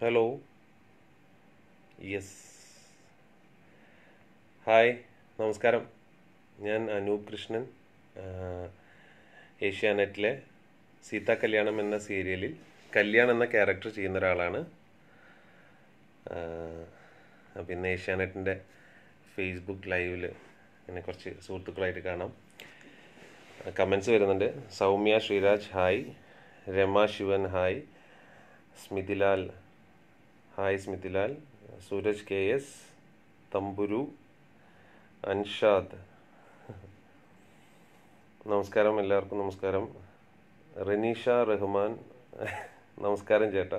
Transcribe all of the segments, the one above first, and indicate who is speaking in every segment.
Speaker 1: Hello yes hi നമസ്കാരം ഞാൻ അനൂപ് കൃഷ്ണൻ ആഹ്, ഏഷ്യാനെറ്റിലെ സീതാ കല്യാണം എന്ന സീരിയലിൽ കല്യാൺ എന്ന ക്യാരക്ടർ ചെയ്യുന്ന ഒരാളാണ് ആഹ്, അപ്പോൾ ഇന്ന് ഏഷ്യാനെറ്റിൻ്റെ ഫേസ്ബുക്ക് ലൈവിൽ എന്നെ കുറച്ച് സുഹൃത്തുക്കളായിട്ട് കാണാം കമൻസ് വരുന്നുണ്ട് Soumya Sreeraj hi Rama Shivan hi Smithilal hi Smithilal Sooraj K S Thamburu Anshad നമസ്കാരം എല്ലാവർക്കും നമസ്കാരം റനീഷ റഹ്മാൻ നമസ്കാരം ചേട്ടാ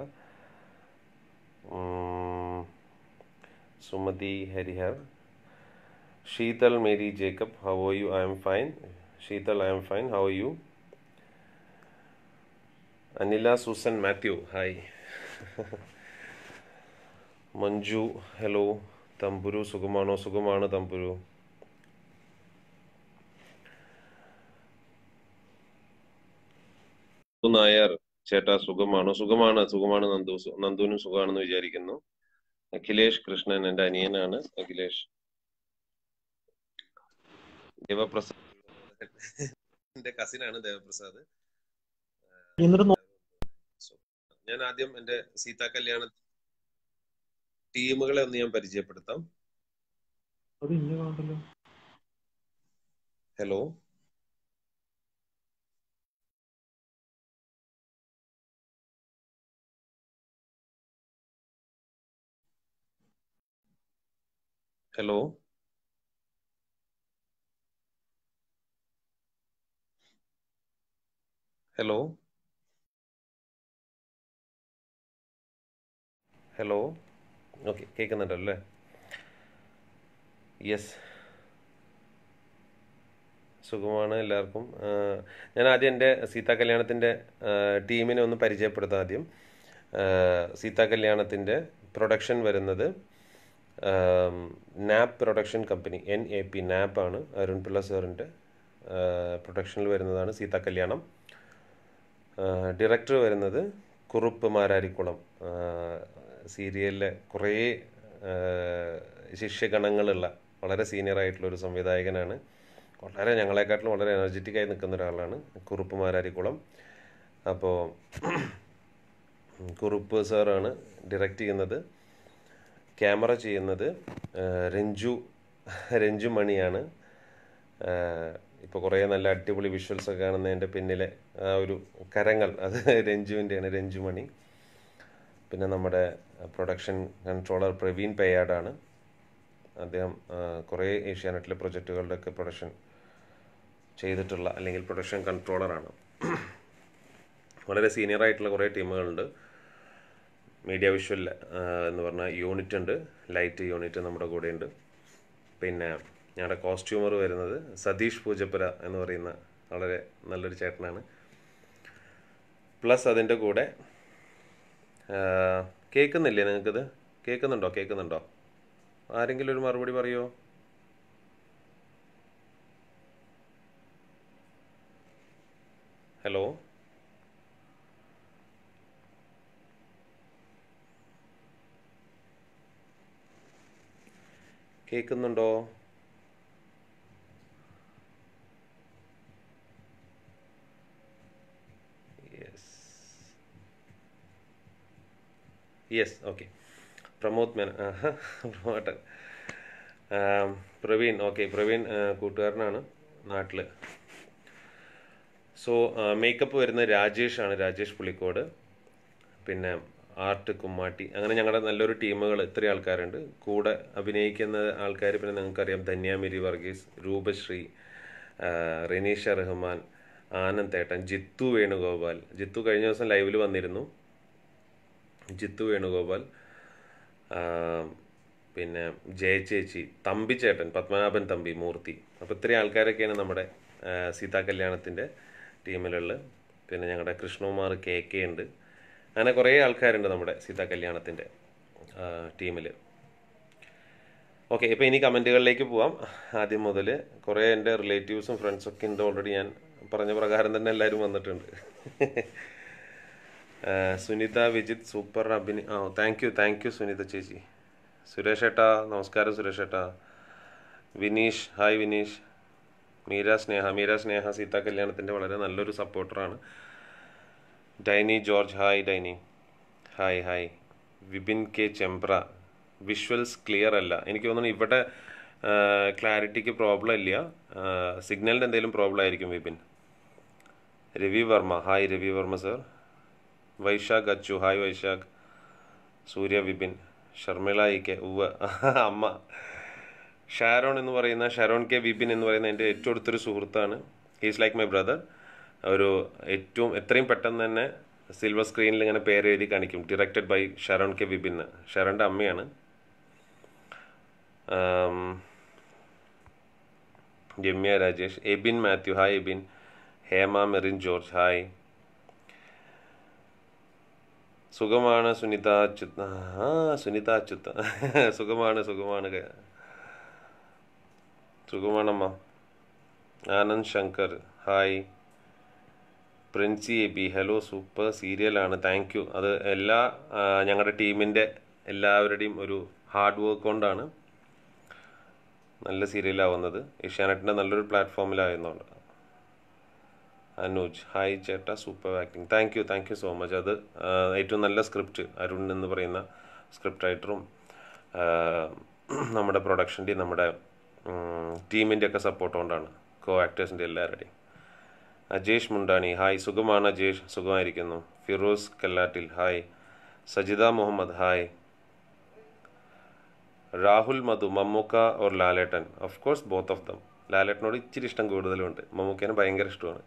Speaker 1: ഉം, Sumathi Harihar Sheethal Mary Jacob how are you I am fine Sheethal I am fine how are you Anila Susan Mathew hi Manju hello Thamburu സുഖമാണോ സുഖമാണ് തമ്പുരു നായർ ചേട്ടാ സുഖമാണോ സുഖമാണ് സുഖമാണ് നന്ദു സു- നന്ദുവിനും സുഖമാണെന്ന് വിചാരിക്കുന്നു അഖിലേഷ് കൃഷ്ണൻ എന്റെ അനിയനാണ് അഖിലേഷ് ദേവപ്രസാദ് എന്റെ കസിനാണ് ദേവപ്രസാദ്
Speaker 2: എന്നിട്ട് നോ-
Speaker 1: ഞാൻ ആദ്യം എന്റെ സീതാ കല്യാണ ടീമുകളെ ഒന്ന് ഞാൻ പരിചയപ്പെടുത്താം
Speaker 2: അത് ഇന്ന കാണണ്ടല്ലോ
Speaker 1: hello hello hello hello okay കേൾക്കുന്നുണ്ടല്ലോ അല്ലേ യെസ് സുഖമാണ് എല്ലാവർക്കും ആ, ഞാൻ ആദ്യം എൻ്റെ സീതാ കല്യാണത്തിൻ്റെ ടീമിനെ ഒന്ന് പരിചയപ്പെടുത്താം ആദ്യം ആ, സീതാ കല്യാണത്തിൻ്റെ പ്രൊഡക്ഷൻ വരുന്നത് Napp production company N A P Napp ആണ് അരുൺ പിള്ള സാറിൻ്റെ പ്രൊഡക്ഷനിൽ വരുന്നതാണ് സീതാ കല്യാണം ഡയറക്ടർ വരുന്നത് കുറുപ്പ് മാരാരിക്കുളം സീരിയലിലെ കുറേ ആ, ശിഷ്യഗണങ്ങളുള്ള വളരെ സീനിയർ ആയിട്ടുള്ള ഒരു സംവിധായകനാണ് വളരെ ഞങ്ങളെക്കാട്ടിലും വളരെ എനർജറ്റിക് ആയി നിൽക്കുന്ന ഒരാളാണ് കുറുപ്പ് മാരാരിക്കുളം അപ്പോൾ കുറുപ്പ് സാറാണ് ഡയറക്റ്റ് ചെയ്യുന്നത് ക്യാമറ ചെയ്യുന്നത് ആ, രഞ്ജു രഞ്ജു മണിയാണ് ഇപ്പോൾ കുറേ നല്ല അടിപൊളി വിഷ്വൽസ് ഒക്കെ കാണുന്നതിൻ്റെ പിന്നിലെ ആ ഒരു കരങ്ങൾ അത് രഞ്ജുവിൻ്റെയാണ് രഞ്ജു മണി പിന്നെ നമ്മുടെ പ്രൊഡക്ഷൻ കൺട്രോളർ പ്രവീൺ പേയാടാണ് അദ്ദേഹം ആ, കുറേ ഏഷ്യാനെറ്റിലെ പ്രൊജക്റ്റുകളുടെയൊക്കെ പ്രൊഡക്ഷൻ ചെയ്തിട്ടുള്ള അല്ലെങ്കിൽ പ്രൊഡക്ഷൻ കൺട്രോളറാണ് വളരെ സീനിയർ ആയിട്ടുള്ള കുറേ ടീമുകളുണ്ട് മീഡിയ വിഷ്വൽ എന്ന് പറഞ്ഞ യൂണിറ്റ് ഉണ്ട് ലൈറ്റ് യൂണിറ്റ് നമ്മുടെ കൂടെ ഉണ്ട് പിന്നെ ഞങ്ങളുടെ കോസ്റ്റ്യൂമർ വരുന്നത് സതീഷ് പൂജപ്പുര എന്ന് പറയുന്ന വളരെ നല്ലൊരു ചേട്ടനാണ് പ്ലസ് അതിൻ്റെ കൂടെ ആ, കേൾക്കുന്നില്ലേ നിങ്ങൾക്കിത് കേൾക്കുന്നുണ്ടോ കേൾക്കുന്നുണ്ടോ ആരെങ്കിലും ഒരു മറുപടി പറയുമോ ഹലോ കേൾക്കുന്നുണ്ടോ യെസ് യെസ് ഓക്കെ പ്രമോദ് മേന ആഹാ, പ്രമോട്ടൻ ആം, പ്രവീൺ ഓക്കെ പ്രവീൺ ആ, കൂട്ടുകാരനാണ് നാട്ടിൽ സോ മേക്കപ്പ് വരുന്ന രാജേഷാണ് രാജേഷ് പുള്ളിക്കോട് പിന്നെ ആർട്ട് കുമ്മാട്ടി അങ്ങനെ ഞങ്ങളുടെ നല്ലൊരു ടീമുകൾ ഇത്രയും ആൾക്കാരുണ്ട് കൂടെ അഭിനയിക്കുന്ന ആൾക്കാർ പിന്നെ നിങ്ങൾക്കറിയാം ധന്യാമിരി വർഗീസ് രൂപശ്രീ ആ, റിനീഷ റഹ്മാൻ ആനന്ദ് ഏട്ടൻ ജിത്തു വേണുഗോപാൽ ജിത്തു കഴിഞ്ഞ ദിവസം ലൈവിൽ വന്നിരുന്നു ജിത്തു വേണുഗോപാൽ ആ, പിന്നെ ജയചേച്ചി തമ്പി ചേട്ടൻ പത്മനാഭൻ തമ്പി മൂർത്തി അപ്പോൾ ഇത്രയും ആൾക്കാരൊക്കെയാണ് നമ്മുടെ ആ, സീതാ കല്യാണത്തിൻ്റെ ടീമിലുള്ളത് പിന്നെ ഞങ്ങളുടെ കൃഷ്ണകുമാർ കെ കെ ഉണ്ട് അങ്ങനെ കുറേ ആൾക്കാരുണ്ട് നമ്മുടെ സീതാ കല്യാണത്തിൻ്റെ ടീമിൽ ഓക്കെ ഇപ്പോൾ ഇനി കമൻറ്റുകളിലേക്ക് പോവാം ആദ്യം മുതൽ കുറേ എൻ്റെ റിലേറ്റീവ്സും ഫ്രണ്ട്സൊക്കെ ഉണ്ട് ഓൾറെഡി ഞാൻ പറഞ്ഞ പ്രകാരം തന്നെ എല്ലാവരും വന്നിട്ടുണ്ട് ഏഹ് സുനിത വിജിത് സൂപ്പർ അഭിനയ ആ thank you thank you Sunitha ചേച്ചി സുരേഷ് ഏട്ടാ നമസ്കാരം സുരേഷ് ഏട്ടാ വിനീഷ് ഹായ് വിനീഷ് മീര സ്നേഹ മീര സ്നേഹ സീതാ കല്യാണത്തിൻ്റെ വളരെ നല്ലൊരു സപ്പോർട്ടറാണ് Dainy George hi Dainy hi hi Vipin K Chembra visuals clear അല്ല എനിക്ക് തോന്നുന്നു ഇവിടെ ക്ലാരിറ്റിക്ക് പ്രോബ്ലം ഇല്ല സിഗ്നലിൻ്റെ എന്തെങ്കിലും പ്രോബ്ലം ആയിരിക്കും Vipin Ravi Varma hi Ravi Varma sir Vaishakh Achu hi Vaishakh Surya Vipin Sharmila E K ഉവ്വ അമ്മ ഷാരോൺ എന്ന് പറയുന്ന ഷാരോൺ കെ വിപിൻ എന്ന് പറയുന്ന എൻ്റെ ഏറ്റവും അടുത്തൊരു സുഹൃത്താണ് ഹീസ് ലൈക്ക് മൈ ബ്രദർ ഒരു ഏറ്റവും എത്രയും പെട്ടെന്ന് തന്നെ സിൽവർ സ്ക്രീനിൽ ഇങ്ങനെ പേര് എഴുതി കാണിക്കും directed by Sharon K Vipin ഷാരോൻ്റെ അമ്മയാണ് ആം, രമ്യ രാജേഷ് എബിൻ മാത്യു ഹായ് എബിൻ ഹേമ മെറിൻ ജോർജ് ഹായ് സുഖമാണ് സുനിത അച്യുത ആ സുനിത അച്യുത സുഖമാണ് സുഖമാണ് ക- സുഖമാണമ്മ Anand Shankar hi Princy A B hello super സീരിയലാണ് താങ്ക് യു അത് എല്ലാ ആ, ഞങ്ങളുടെ ടീമിൻ്റെ എല്ലാവരുടെയും ഒരു ഹാർഡ് വർക്ക് കൊണ്ടാണ് നല്ല സീരിയലാവുന്നത് ഏഷ്യാനെറ്റിൻ്റെ നല്ലൊരു പ്ലാറ്റ്ഫോമിലായിരുന്നുണ്ട് അനുജ് ഹായ് ചേട്ടാ super acting thank you thank you so much അത് ആ, ഏറ്റവും നല്ല സ്ക്രിപ്റ്റ് അരുൺ എന്ന് പറയുന്ന സ്ക്രിപ്റ്റ് റൈറ്ററും നമ്മുടെ പ്രൊഡക്ഷൻ്റെയും നമ്മുടെ ടീമിൻ്റെ ഒക്കെ സപ്പോർട്ട് കൊണ്ടാണ് കോ ആക്ടേഴ്സിൻ്റെ എല്ലാവരുടെയും അജേഷ് മുണ്ടാണി ഹായ് സുഖമാണ് അജേഷ് സുഖമായിരിക്കുന്നു Firoz Kallattil hi Sajitha Muhammad hi Rahul Madhu Mammookka or Lalettan of course both of them ലാലേട്ടനോട് ഇച്ചിരി ഇഷ്ടം കൂടുതലുണ്ട് മമ്മൂക്കേനെ ഭയങ്കര ഇഷ്ടമാണ്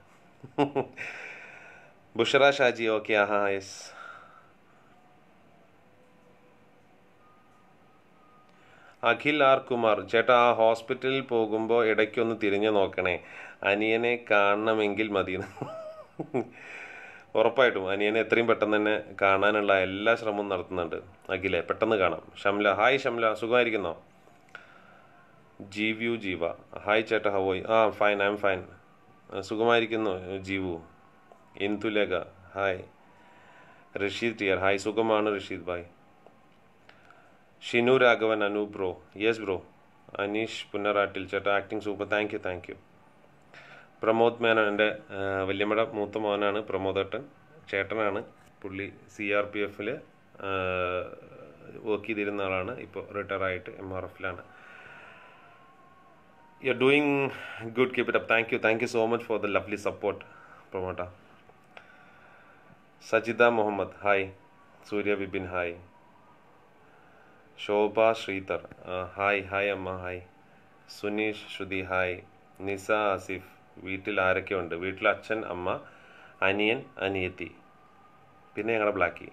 Speaker 1: ബുഷറ ഷാജി ഓക്കെ ആഹാ യെസ് അഖിൽ ആർ കുമാർ ചേട്ടാ ആ ഹോസ്പിറ്റലിൽ പോകുമ്പോൾ ഇടയ്ക്കൊന്ന് തിരിഞ്ഞു നോക്കണേ അനിയനെ കാണണമെങ്കിൽ മതി ഉറപ്പായിട്ടും അനിയനെ എത്രയും പെട്ടെന്ന് തന്നെ കാണാനുള്ള എല്ലാ ശ്രമവും നടത്തുന്നുണ്ട് അഖിലെ പെട്ടെന്ന് കാണാം ഷംല ഹായ് ഷംല സുഖമായിരിക്കുന്നോ ജീവ്യു ജീവ ഹായ് ചേട്ടാ ഹവോയ് ആ ഫൈൻ ഐ എം ഫൈൻ സുഖമായിരിക്കുന്നു ജീവു ഇന്ദുലേഖ ഹായ് റഷീദ് ടിയർ ഹായ് സുഖമാണ് റഷീദ് ഭായ് Shinu Raghavan Anu bro yes bro Aneesh Punnarattil ചേട്ടാ acting super thank you thank you Pramod Menon എൻ്റെ വല്യമ്മയുടെ മൂത്ത മോനാണ് പ്രമോദേട്ടൻ ചേട്ടനാണ് പുള്ളി സി ആർ പി എഫിൽ വർക്ക് ചെയ്തിരുന്ന ആളാണ് ഇപ്പോൾ റിട്ടയർ ആയിട്ട് എം ആർ എഫിലാണ് you are doing good keep it up thank you thank you so much for the lovely support പ്രൊമോട്ട സജിത മുഹമ്മദ് ഹായ് സൂര്യ വിപിൻ ഹായ് ശോഭ ശ്രീധർ ആ, ഹായ് ഹായ് അമ്മ ഹായ് സുനീഷ് ശ്രുതി ഹായ് നിസ ആസിഫ് വീട്ടിൽ ആരൊക്കെ ഉണ്ട് വീട്ടിൽ അച്ഛൻ അമ്മ അനിയൻ അനിയത്തി പിന്നെ ഞങ്ങളുടെ blacky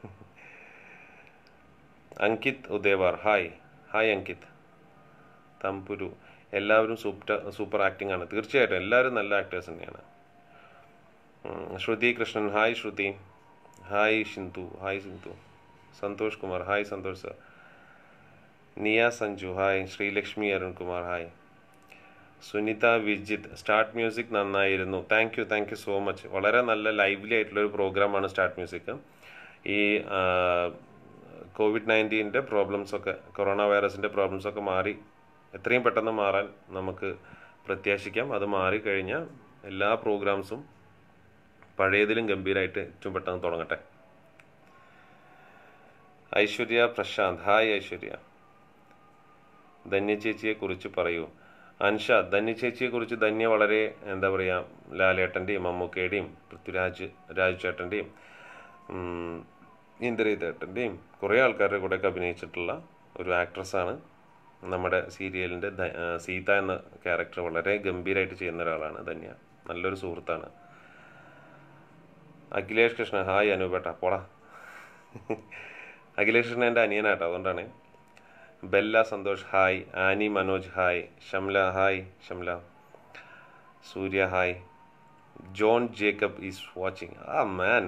Speaker 1: Ankit Udayavar hi hi Ankit Thamburu എല്ലാവരും സൂപ്പർ സൂപ്പർ ആക്ടിംഗ് ആണ് തീർച്ചയായിട്ടും എല്ലാവരും നല്ല ആക്ടേഴ്സ് തന്നെയാണ് ഉം, Shruthi Krishnan hi Shruthi hi Shinthu hi Sindhu Santhosh Kumar hi Santhosh sir Niya Sanju hi Sreelakshmi Arunkumar hi Sunitha Vijith start music നന്നായിരുന്നു thank you thank you so much വളരെ നല്ല ലൈവ്ലി ആയിട്ടുള്ള ഒരു പ്രോഗ്രാമാണ് സ്റ്റാർട്ട് മ്യൂസിക് ഈ കോവിഡ് നയൻറ്റീൻ്റെ പ്രോബ്ലംസ് ഒക്കെ കൊറോണ വൈറസിൻ്റെ പ്രോബ്ലംസ് ഒക്കെ മാറി എത്രയും പെട്ടെന്ന് മാറാൻ നമുക്ക് പ്രത്യാശിക്കാം അത് മാറിക്കഴിഞ്ഞാൽ എല്ലാ പ്രോഗ്രാംസും പഴയതിലും ഗംഭീരമായിട്ട് ഏറ്റവും പെട്ടെന്ന് തുടങ്ങട്ടെ ഐശ്വര്യ പ്രശാന്ത് ഹായ് ഐശ്വര്യ ധന്യ ചേച്ചിയെ കുറിച്ച് പറയൂ അൻഷ ധന്യ ചേച്ചിയെ കുറിച്ച് ധന്യ വളരെ എന്താ പറയുക ലാലേട്ടൻ്റെയും മമ്മൂക്കയുടെയും പൃഥ്വിരാജ് രാജു ചേട്ടൻ്റെയും ഇന്ദ്രജിത്തേട്ടൻ്റെയും കുറേ ആൾക്കാരുടെ കൂടെയൊക്കെ അഭിനയിച്ചിട്ടുള്ള ഒരു ആക്ട്രസ്സാണ് നമ്മുടെ സീരിയലിൻ്റെ ധ- ആ, സീത എന്ന ക്യാരക്ടർ വളരെ ഗംഭീരമായിട്ട് ചെയ്യുന്ന ഒരാളാണ് ധന്യ നല്ലൊരു സുഹൃത്താണ് അഖിലേഷ് കൃഷ്ണൻ ഹായ് അനുപേട്ട പോടാ അഖിലേഷ് കൃഷ്ണൻ എൻ്റെ അനിയനാട്ടോ അതുകൊണ്ടാണ് Bella Santhosh hi Annie Manoj hi Shamla hi Shamla Surya hi John Jacob is watching ആ മാൻ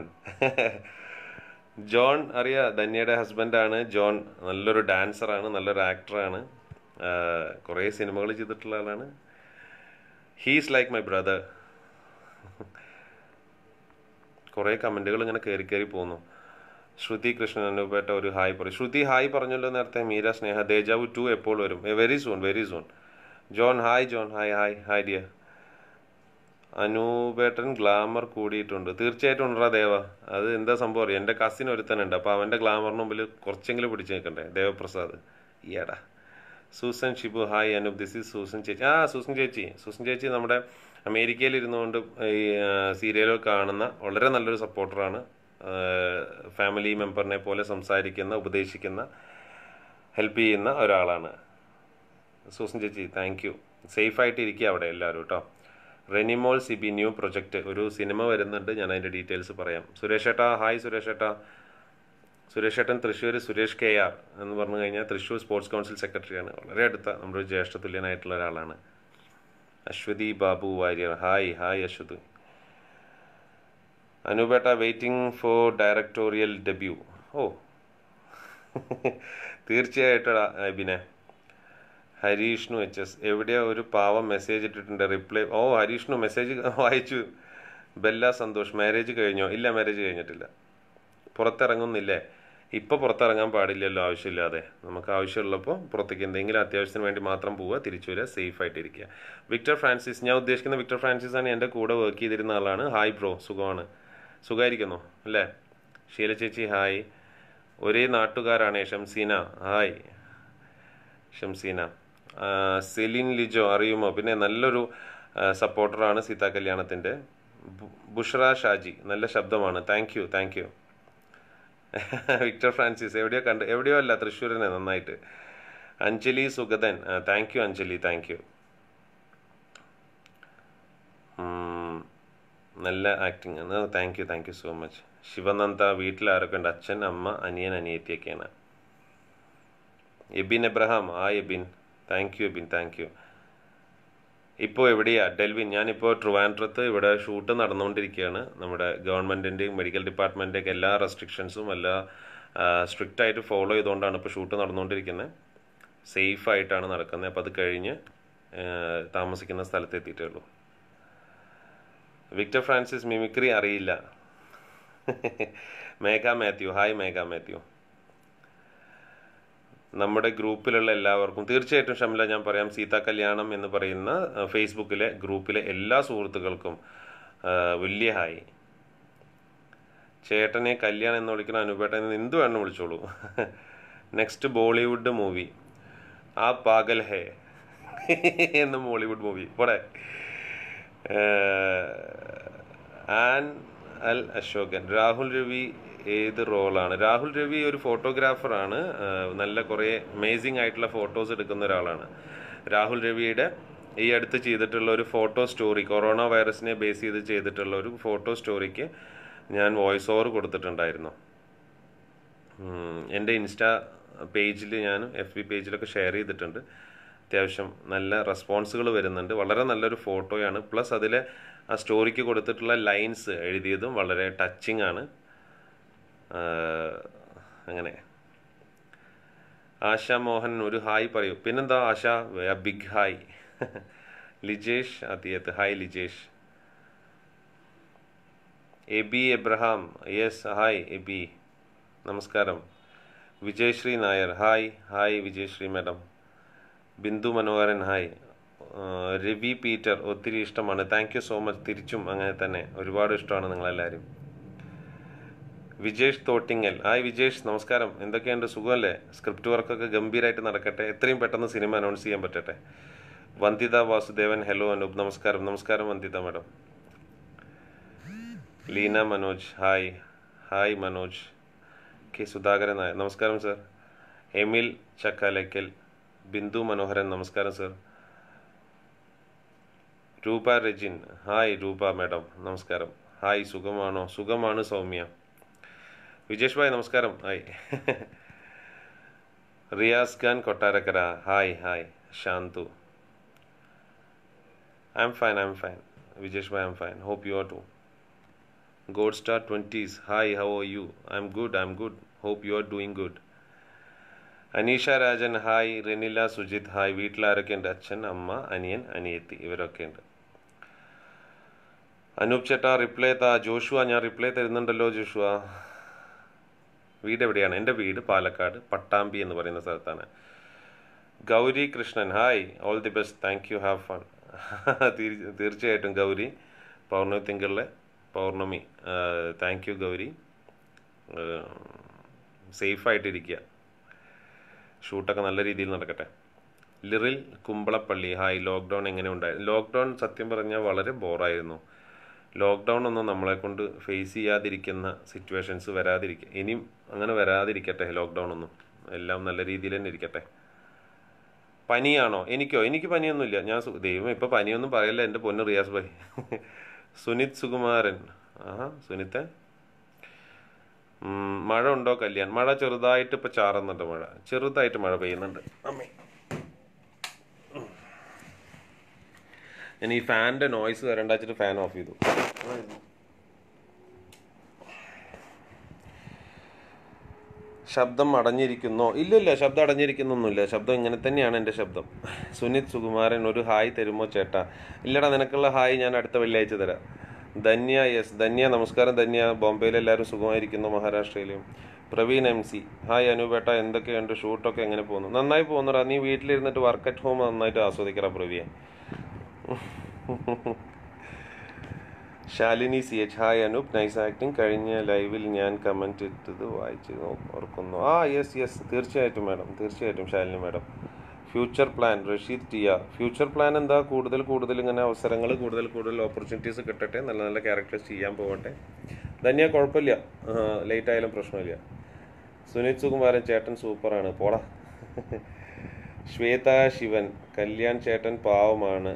Speaker 1: ജോൺ അറിയാ ധന്യയുടെ ഹസ്ബൻഡാണ് ജോൺ നല്ലൊരു ഡാൻസറാണ് നല്ലൊരു ആക്ടറാണ് കുറേ സിനിമകൾ ചെയ്തിട്ടുള്ള ആളാണ് ഹീസ് ലൈക്ക് മൈ ബ്രദർ കുറേ കമൻറ്റുകൾ ഇങ്ങനെ കയറി കയറി പോകുന്നു ശ്രുതി കൃഷ്ണൻ അനുപേട്ട ഒരു ഹായ് പറയും ശ്രുതി ഹായ് പറഞ്ഞല്ലോ നേരത്തെ മീര സ്നേഹ ദേജാവു ടു എപ്പോൾ വരും very soon very soon John hi John hi hi hi dear അനൂപേട്ടൻ ഗ്ലാമർ കൂടിയിട്ടുണ്ട് തീർച്ചയായിട്ടും ഉണ്ടാ ദേവ അത് എന്താ സംഭവം അറിയാം എൻ്റെ കസിൻ ഒരുത്തനുണ്ട് അപ്പോൾ അവൻ്റെ ഗ്ലാമറിന് മുമ്പിൽ കുറച്ചെങ്കിലും പിടിച്ച് നിൽക്കണ്ടേ ദേവപ്രസാദ് ഈയടാ Susan Shibu hi Anoop this is Susan ചേച്ചി ആ സൂസൻ ചേച്ചി സൂസൻ ചേച്ചി നമ്മുടെ അമേരിക്കയിൽ ഇരുന്നുകൊണ്ട് ഈ സീരിയലൊക്കെ കാണുന്ന വളരെ നല്ലൊരു സപ്പോർട്ടറാണ് ഫാമിലി മെമ്പറിനെ പോലെ സംസാരിക്കുന്ന ഉപദേശിക്കുന്ന ഹെൽപ്പ് ചെയ്യുന്ന ഒരാളാണ് സൂസൻ ചേച്ചി താങ്ക് യു സേഫായിട്ട് ഇരിക്കുക അവിടെ എല്ലാവരും കേട്ടോ റെനിമോൾ സിബി ന്യൂ പ്രൊജക്റ്റ് ഒരു സിനിമ വരുന്നുണ്ട് ഞാൻ അതിൻ്റെ ഡീറ്റെയിൽസ് പറയാം സുരേഷ് ഏട്ടാ ഹായ് സുരേഷ് ഏട്ടാ സുരേഷ് ഏട്ടൻ തൃശ്ശൂർ സുരേഷ് കെ ആർ എന്ന് പറഞ്ഞു കഴിഞ്ഞാൽ തൃശ്ശൂർ സ്പോർട്സ് കൗൺസിൽ സെക്രട്ടറിയാണ് വളരെ അടുത്ത നമ്മുടെ ഒരു ജ്യേഷ്ഠ തുല്യനായിട്ടുള്ള ഒരാളാണ് അശ്വതി ബാബു വാര്യർ ഹായ് ഹായ് അശ്വതി അനുപേട്ട വെയിറ്റിംഗ് ഫോർ ഡയറക്ടോറിയൽ ഡെബ്യൂ ഓ തീർച്ചയായിട്ടും അബിനെ ഹരീഷ്ണു എച്ച് എസ് എവിടെയോ ഒരു പാവം മെസ്സേജ് ഇട്ടിട്ടുണ്ട് റിപ്ലൈ ഓ ഹരീഷ്ണു മെസ്സേജ് വായിച്ചു ബെല്ല സന്തോഷ് മാരേജ് കഴിഞ്ഞോ ഇല്ല മാരേജ് കഴിഞ്ഞിട്ടില്ല പുറത്തിറങ്ങുന്നില്ലേ ഇപ്പോൾ പുറത്തിറങ്ങാൻ പാടില്ലല്ലോ ആവശ്യമില്ലാതെ നമുക്ക് ആവശ്യമുള്ളപ്പോൾ പുറത്തേക്ക് എന്തെങ്കിലും അത്യാവശ്യത്തിന് വേണ്ടി മാത്രം പോവുക തിരിച്ചു വരിക സേഫ് ആയിട്ടിരിക്കുക വിക്ടർ ഫ്രാൻസിസ് ഞാൻ ഉദ്ദേശിക്കുന്ന വിക്ടർ ഫ്രാൻസിസ് ആണ് എൻ്റെ കൂടെ വർക്ക് ചെയ്തിരുന്ന ആളാണ് ഹായ് ബ്രോ സുഖമാണ് സുഖമായിരിക്കുന്നു അല്ലേ ഷീല ചേച്ചി ഹായ് ഒരേ നാട്ടുകാരാണ് ഷംസീന ഹായ് ഷംസീന ആ, സെലിൻ ലിജോ അറിയുമോ പിന്നെ നല്ലൊരു സപ്പോർട്ടറാണ് സീതാ കല്യാണത്തിൻ്റെ ബു- ബുഷ്ര ഷാജി നല്ല ശബ്ദമാണ് thank you thank you Victor Francis എവിടെയോ കണ്ട് എവിടെയോ അല്ല തൃശ്ശൂരിനെ നന്നായിട്ട് Anjali Sugathan thank you Anjali thank you നല്ല ആക്ടിങ് ആണ് thank you thank you so much Shivananda വീട്ടിൽ ആരൊക്കെ ഉണ്ട് അച്ഛൻ അമ്മ അനിയൻ അനിയത്തിയൊക്കെയാണ് എബിൻ എബ്രഹാം ആ Ebin thank you Ebin thank you ഇപ്പോൾ എവിടെയാ ഡെൽവിൻ ഞാനിപ്പോൾ ട്രിവാൻഡ്രത്ത് ഇവിടെ ഷൂട്ട് നടന്നുകൊണ്ടിരിക്കുകയാണ് നമ്മുടെ ഗവൺമെൻറ്റിൻ്റെയും മെഡിക്കൽ ഡിപ്പാർട്ട്മെൻറ്റിൻ്റെയൊക്കെ എല്ലാ റെസ്ട്രിക്ഷൻസും എല്ലാ സ്ട്രിക്റ്റ് ആയിട്ട് ഫോളോ ചെയ്തുകൊണ്ടാണ് ഇപ്പോൾ ഷൂട്ട് നടന്നുകൊണ്ടിരിക്കുന്നത് സേഫ് ആയിട്ടാണ് നടക്കുന്നത് അപ്പോൾ അത് കഴിഞ്ഞ് ആ, താമസിക്കുന്ന സ്ഥലത്ത് എത്തിയിട്ടേ ഉള്ളൂ വിക്ടർ ഫ്രാൻസിസ് മിമിക്രി അറിയില്ല മേഘ മാത്യു ഹായ് മേഘ മാത്യു നമ്മുടെ ഗ്രൂപ്പിലുള്ള എല്ലാവർക്കും തീർച്ചയായിട്ടും ഷംല ഞാൻ പറയാം സീതാ കല്യാണം എന്ന് പറയുന്ന ആ, ഫേസ്ബുക്കിലെ ഗ്രൂപ്പിലെ എല്ലാ സുഹൃത്തുക്കൾക്കും ആ, വലിയ ഹായ് ചേട്ടനെ കല്യാണം എന്ന് വിളിക്കുന്ന അനുപേട്ടൻ എന്ന് എന്ത് വേണം വിളിച്ചോളൂ നെക്സ്റ്റ് ബോളിവുഡ് മൂവി ആ പാഗൽ ഹേ എന്ന ബോളിവുഡ് മൂവി പോടെ ആൻ അൽ അശോകൻ രാഹുൽ രവി ഏത് റോളാണ് രാഹുൽ രവി ഒരു ഫോട്ടോഗ്രാഫറാണ് നല്ല കുറേ അമേസിംഗ് ആയിട്ടുള്ള ഫോട്ടോസ് എടുക്കുന്ന ഒരാളാണ് രാഹുൽ രവിയുടെ ഈ അടുത്ത് ചെയ്തിട്ടുള്ള ഒരു ഫോട്ടോ സ്റ്റോറി കൊറോണ വൈറസിനെ ബേസ് ചെയ്ത് ചെയ്തിട്ടുള്ള ഒരു ഫോട്ടോ സ്റ്റോറിക്ക് ഞാൻ വോയിസ് ഓവർ കൊടുത്തിട്ടുണ്ടായിരുന്നു ഉം, എൻ്റെ ഇൻസ്റ്റാ പേജിൽ ഞാൻ എഫ് ബി പേജിലൊക്കെ ഷെയർ ചെയ്തിട്ടുണ്ട് അത്യാവശ്യം നല്ല റെസ്പോൺസുകൾ വരുന്നുണ്ട് വളരെ നല്ലൊരു ഫോട്ടോയാണ് പ്ലസ് അതിൽ ആ സ്റ്റോറിക്ക് കൊടുത്തിട്ടുള്ള ലൈൻസ് എഴുതിയതും വളരെ ടച്ചിങ് ആണ് ആഹ്, അങ്ങനെ ആശ മോഹൻ ഒരു ഹായ് പറയൂ പിന്നെന്താ Asha big hi Lijesh Athiyath hi Lijesh Ebi Abraham yes hi Ebi നമസ്കാരം Vijayasree Nair hi hi Vijayasree madam Bindu Manoharan hi ആ, രവി പീറ്റർ ഒത്തിരി ഇഷ്ടമാണ് താങ്ക് യു സോ മച്ച് തിരിച്ചും അങ്ങനെ തന്നെ ഒരുപാട് ഇഷ്ടമാണ് നിങ്ങളെല്ലാവരും വിജേഷ് തോട്ടിങ്ങൽ ഹായ് വിജേഷ് നമസ്കാരം എന്തൊക്കെയുണ്ട് സുഖമല്ലേ സ്ക്രിപ്റ്റ് വർക്കൊക്കെ ഗംഭീരമായിട്ട് നടക്കട്ടെ എത്രയും പെട്ടെന്ന് സിനിമ അനൗൺസ് ചെയ്യാൻ പറ്റട്ടെ വന്ദിത വാസുദേവൻ ഹലോ അനൂപ് നമസ്കാരം നമസ്കാരം Vanditha madam Leena Manoj hi hi Manoj K Sudhakaran Nair നമസ്കാരം സർ എമിൽ ചക്കാലക്കൽ ബിന്ദു മനോഹരൻ നമസ്കാരം sir Roopa Rajin hi Roopa madam നമസ്കാരം ഹായ് സുഖമാണോ സുഖമാണ് സൗമ്യ വിജേഷ് ഭായ് നമസ്കാരം hi Riyas Khan Kottarakkara hi hi Santhu I am fine I am fine Vijesh ഭായ് I am fine hope you are too god star twenties hi how are you I am good I am good hope you are doing good Aneesha Rajan hi Renila Sujith hi വീട്ടിൽ ആരൊക്കെ ഉണ്ട് അച്ഛൻ അമ്മ അനിയൻ അനിയത്തി ഇവരൊക്കെ ഉണ്ട് അനൂപ് ചേട്ടാ റിപ്ലൈ താ ജോഷുവ ഞാൻ റിപ്ലൈ തരുന്നുണ്ടല്ലോ ജോഷുവ വീട് എവിടെയാണ് എൻ്റെ വീട് പാലക്കാട് പട്ടാമ്പി എന്ന് പറയുന്ന സ്ഥലത്താണ് Gauri Krishnan hi all the best thank you have fun തീർച്ചയായിട്ടും ഗൗരി പൗർണമി തിങ്കളിലെ പൗർണമി താങ്ക് യു ഗൗരി സേഫായിട്ടിരിക്കുക ഷൂട്ടൊക്കെ നല്ല രീതിയിൽ നടക്കട്ടെ ലിറിൽ കുമ്പളപ്പള്ളി ഹായ് ലോക്ക്ഡൗൺ എങ്ങനെ ഉണ്ടായി ലോക്ക്ഡൗൺ സത്യം പറഞ്ഞാൽ വളരെ ബോറായിരുന്നു ലോക്ക്ഡൗൺ ഒന്നും നമ്മളെ കൊണ്ട് ഫേസ് ചെയ്യാതിരിക്കുന്ന സിറ്റുവേഷൻസ് വരാതിരിക്കുക ഇനിയും അങ്ങനെ വരാതിരിക്കട്ടെ ലോക്ക്ഡൗൺ ഒന്നും എല്ലാം നല്ല രീതിയിൽ തന്നെ ഇരിക്കട്ടെ പനിയാണോ എനിക്കോ എനിക്ക് പനിയൊന്നുമില്ല ഞാൻ സു- ദൈവം ഇപ്പൊ പനിയൊന്നും പറയല്ല എൻ്റെ പൊന്ന് റിയാസ് ഭായ് സുനിത് സുകുമാരൻ ആഹാ സുനിത്തെ ഉം, മഴ ഉണ്ടോ കല്യാൺ മഴ ചെറുതായിട്ട് ഇപ്പൊ ചാറുന്നുണ്ട് മഴ ചെറുതായിട്ട് മഴ പെയ്യുന്നുണ്ട് അമ്മേ ഞാൻ ഈ ഫാനിന്റെ നോയ്സ് വരണ്ട വെച്ചിട്ട് ഫാൻ ഓഫ് ചെയ്തു ശബ്ദം അടഞ്ഞിരിക്കുന്നോ ഇല്ലില്ല ശബ്ദം അടഞ്ഞിരിക്കുന്നൊന്നുമില്ല ശബ്ദം ഇങ്ങനെ തന്നെയാണ് എൻ്റെ ശബ്ദം സുനിത് സുകുമാരൻ ഒരു ഹായ് തരുമോ ചേട്ടാ ഇല്ലടാ നിനക്കുള്ള ഹായ് ഞാൻ അടുത്ത വെള്ളിയാഴ്ച തരാം ധന്യ യെസ് ധന്യ നമസ്കാരം ധന്യ ബോംബെയിൽ എല്ലാവരും സുഖമായിരിക്കുന്നു മഹാരാഷ്ട്രയിലും പ്രവീൺ എം സി ഹായ് അനുപേട്ട എന്തൊക്കെയുണ്ട് ഷൂട്ടൊക്കെ എങ്ങനെ പോകുന്നു നന്നായി പോകുന്നടാ നീ വീട്ടിലിരുന്നിട്ട് വർക്ക് അറ്റ് ഹോം നന്നായിട്ട് ആസ്വദിക്കടാ പ്രവിയെ Shalini C H hi Anoop nice acting കഴിഞ്ഞ ലൈവിൽ ഞാൻ കമൻറ്റ് ഇട്ടത് വായിച്ച് നോ- ഓർക്കുന്നു ആ യെസ് യെസ് തീർച്ചയായിട്ടും മാഡം തീർച്ചയായിട്ടും Shalini madam future plan Rasheed ടിയ ഫ്യൂച്ചർ പ്ലാൻ എന്താ കൂടുതൽ കൂടുതൽ ഇങ്ങനെ അവസരങ്ങൾ കൂടുതൽ കൂടുതൽ ഓപ്പർച്യൂണിറ്റീസ് കിട്ടട്ടെ നല്ല നല്ല ക്യാരക്ടേഴ്സ് ചെയ്യാൻ പോകട്ടെ ധന്യ കുഴപ്പമില്ല ലേറ്റ് ആയാലും പ്രശ്നമില്ല സുനിത് സുകുമാരൻ ചേട്ടൻ സൂപ്പറാണ് പോടാ ശ്വേത ശിവൻ കല്യാൺ ചേട്ടൻ പാവമാണ്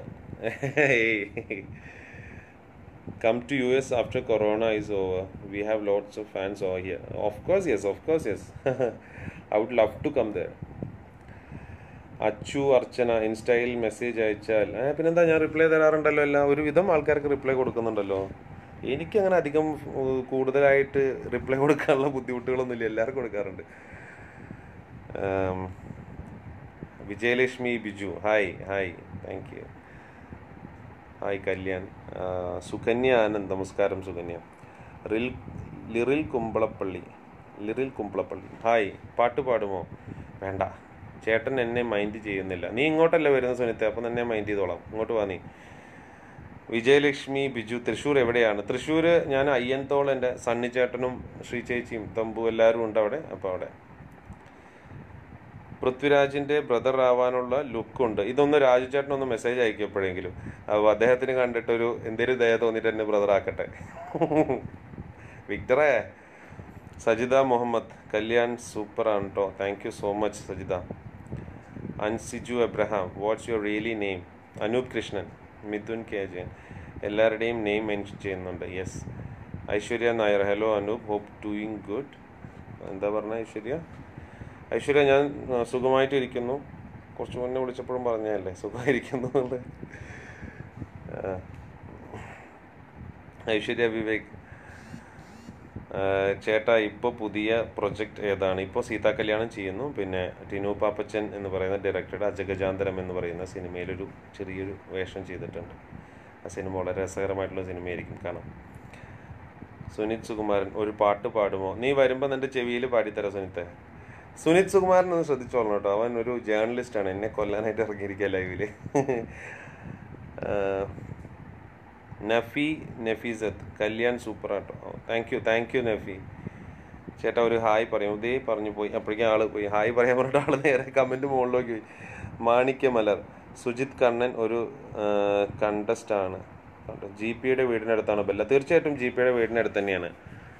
Speaker 1: come to US after Corona is over. We have lots of fans over here. Of course, yes. Of course, yes. I would love to come there. Achu അർച്ചന ഇൻസ്റ്റയിൽ മെസ്സേജ് അയച്ചാൽ ഏ, പിന്നെന്താ ഞാൻ റിപ്ലൈ തരാറുണ്ടല്ലോ എല്ലാം ഒരുവിധം ആൾക്കാർക്ക് റിപ്ലൈ കൊടുക്കുന്നുണ്ടല്ലോ എനിക്കങ്ങനെ അധികം ഉം, കൂടുതലായിട്ട് റിപ്ലൈ കൊടുക്കാനുള്ള ബുദ്ധിമുട്ടുകളൊന്നുമില്ല എല്ലാവർക്കും കൊടുക്കാറുണ്ട് ആം, Vijayalakshmi Biju hi hi thank you hi Kalyan ആ, സുകന്യ ആനന്ദ് നമസ്കാരം സുകന്യ റിൽ ലിറിൽ കുമ്പളപ്പള്ളി ലിറിൽ കുമ്പളപ്പള്ളി ഹായ് പാട്ട് പാടുമോ വേണ്ട ചേട്ടൻ എന്നെ മൈൻഡ് ചെയ്യുന്നില്ല നീ ഇങ്ങോട്ടല്ലേ വരുന്ന സുനിത്തെ അപ്പം തന്നെ മൈൻഡ് ചെയ്തോളാം ഇങ്ങോട്ട് വാ നീ വിജയലക്ഷ്മി ബിജു തൃശ്ശൂർ എവിടെയാണ് തൃശ്ശൂർ ഞാൻ അയ്യൻതോൾ എൻ്റെ സണ്ണി ചേട്ടനും ശ്രീ ചേച്ചിയും തമ്പു എല്ലാവരും ഉണ്ട് അവിടെ അപ്പോൾ അവിടെ പൃഥ്വിരാജിന്റെ ബ്രദർ ആവാനുള്ള ലുക്കുണ്ട് ഇതൊന്ന് രാജു ചേട്ടനൊന്ന് മെസ്സേജ് അയക്കപ്പോഴെങ്കിലും അപ്പോൾ അദ്ദേഹത്തിന് കണ്ടിട്ടൊരു എന്തെങ്കിലും ദയ തോന്നിയിട്ട് എന്നെ ബ്രദർ ആക്കട്ടെ വിക്ടറേ സജിത മുഹമ്മദ് കല്യാൺ സൂപ്പറാണ് കേട്ടോ thank you so much Sajitha Ansiju Abraham what's your really name Anoop Krishnan Mithun K Jayan എല്ലാവരുടെയും നെയിം മെൻഷൻ ചെയ്യുന്നുണ്ട് yes Aishwarya Nair hello Anoop hope doing good എന്താ പറഞ്ഞ ഐശ്വര്യ ഐശ്വര്യ ഞാൻ ആ, സുഖമായിട്ട് ഇരിക്കുന്നു കുറച്ച് മുന്നേ വിളിച്ചപ്പോഴും പറഞ്ഞതല്ലേ സുഖമായിരിക്കുന്നു എന്നുള്ളത്. ആ. ഐശ്വര്യ വിവേക് ആ, ചേട്ടാ ഇപ്പോൾ പുതിയ പ്രൊജക്റ്റ് ഏതാണ് ഇപ്പോൾ സീതാ കല്യാണം ചെയ്യുന്നു പിന്നെ ടിനു പാപ്പച്ചൻ എന്ന് പറയുന്ന ഡയറക്ടറുടെ അജഗജാന്തരം എന്ന് പറയുന്ന സിനിമയിലൊരു ചെറിയൊരു വേഷം ചെയ്തിട്ടുണ്ട് ആ സിനിമ വളരെ രസകരമായിട്ടുള്ള സിനിമയായിരിക്കും കാണാം സുനിത് സുകുമാരൻ ഒരു പാട്ട് പാടുമോ നീ വരുമ്പോൾ നിന്റെ ചെവിയിൽ പാടിത്തരാം സുനിത്തെ സുനിത് സുകുമാരൻ ഒന്ന് ശ്രദ്ധിച്ചോളണം കേട്ടോ അവൻ ഒരു ജേർണലിസ്റ്റ് ആണ് എന്നെ കൊല്ലാനായിട്ട് ഇറങ്ങിയിരിക്കുക ലൈവില് നഫി നഫീസത്ത് കല്യാൺ സൂപ്പർ ആട്ടോ thank you thank you Nafi ചേട്ടാ ഒരു ഹായ് പറയും ഇതേ പറഞ്ഞു പോയി അപ്പോഴേക്കും ആള് പോയി ഹായ് പറയാൻ പറഞ്ഞിട്ട് ആള് നേരെ കമന്റ് മുകളിലേക്ക് പോയി മാണിക്യ മലർ സുജിത് കണ്ണൻ ഒരു കണ്ടസ്റ്റ് ആണ് ജി പിയുടെ വീടിനടുത്താണ് ബെല്ല തീർച്ചയായിട്ടും ജി പിയുടെ വീടിനടുത്ത് തന്നെയാണ്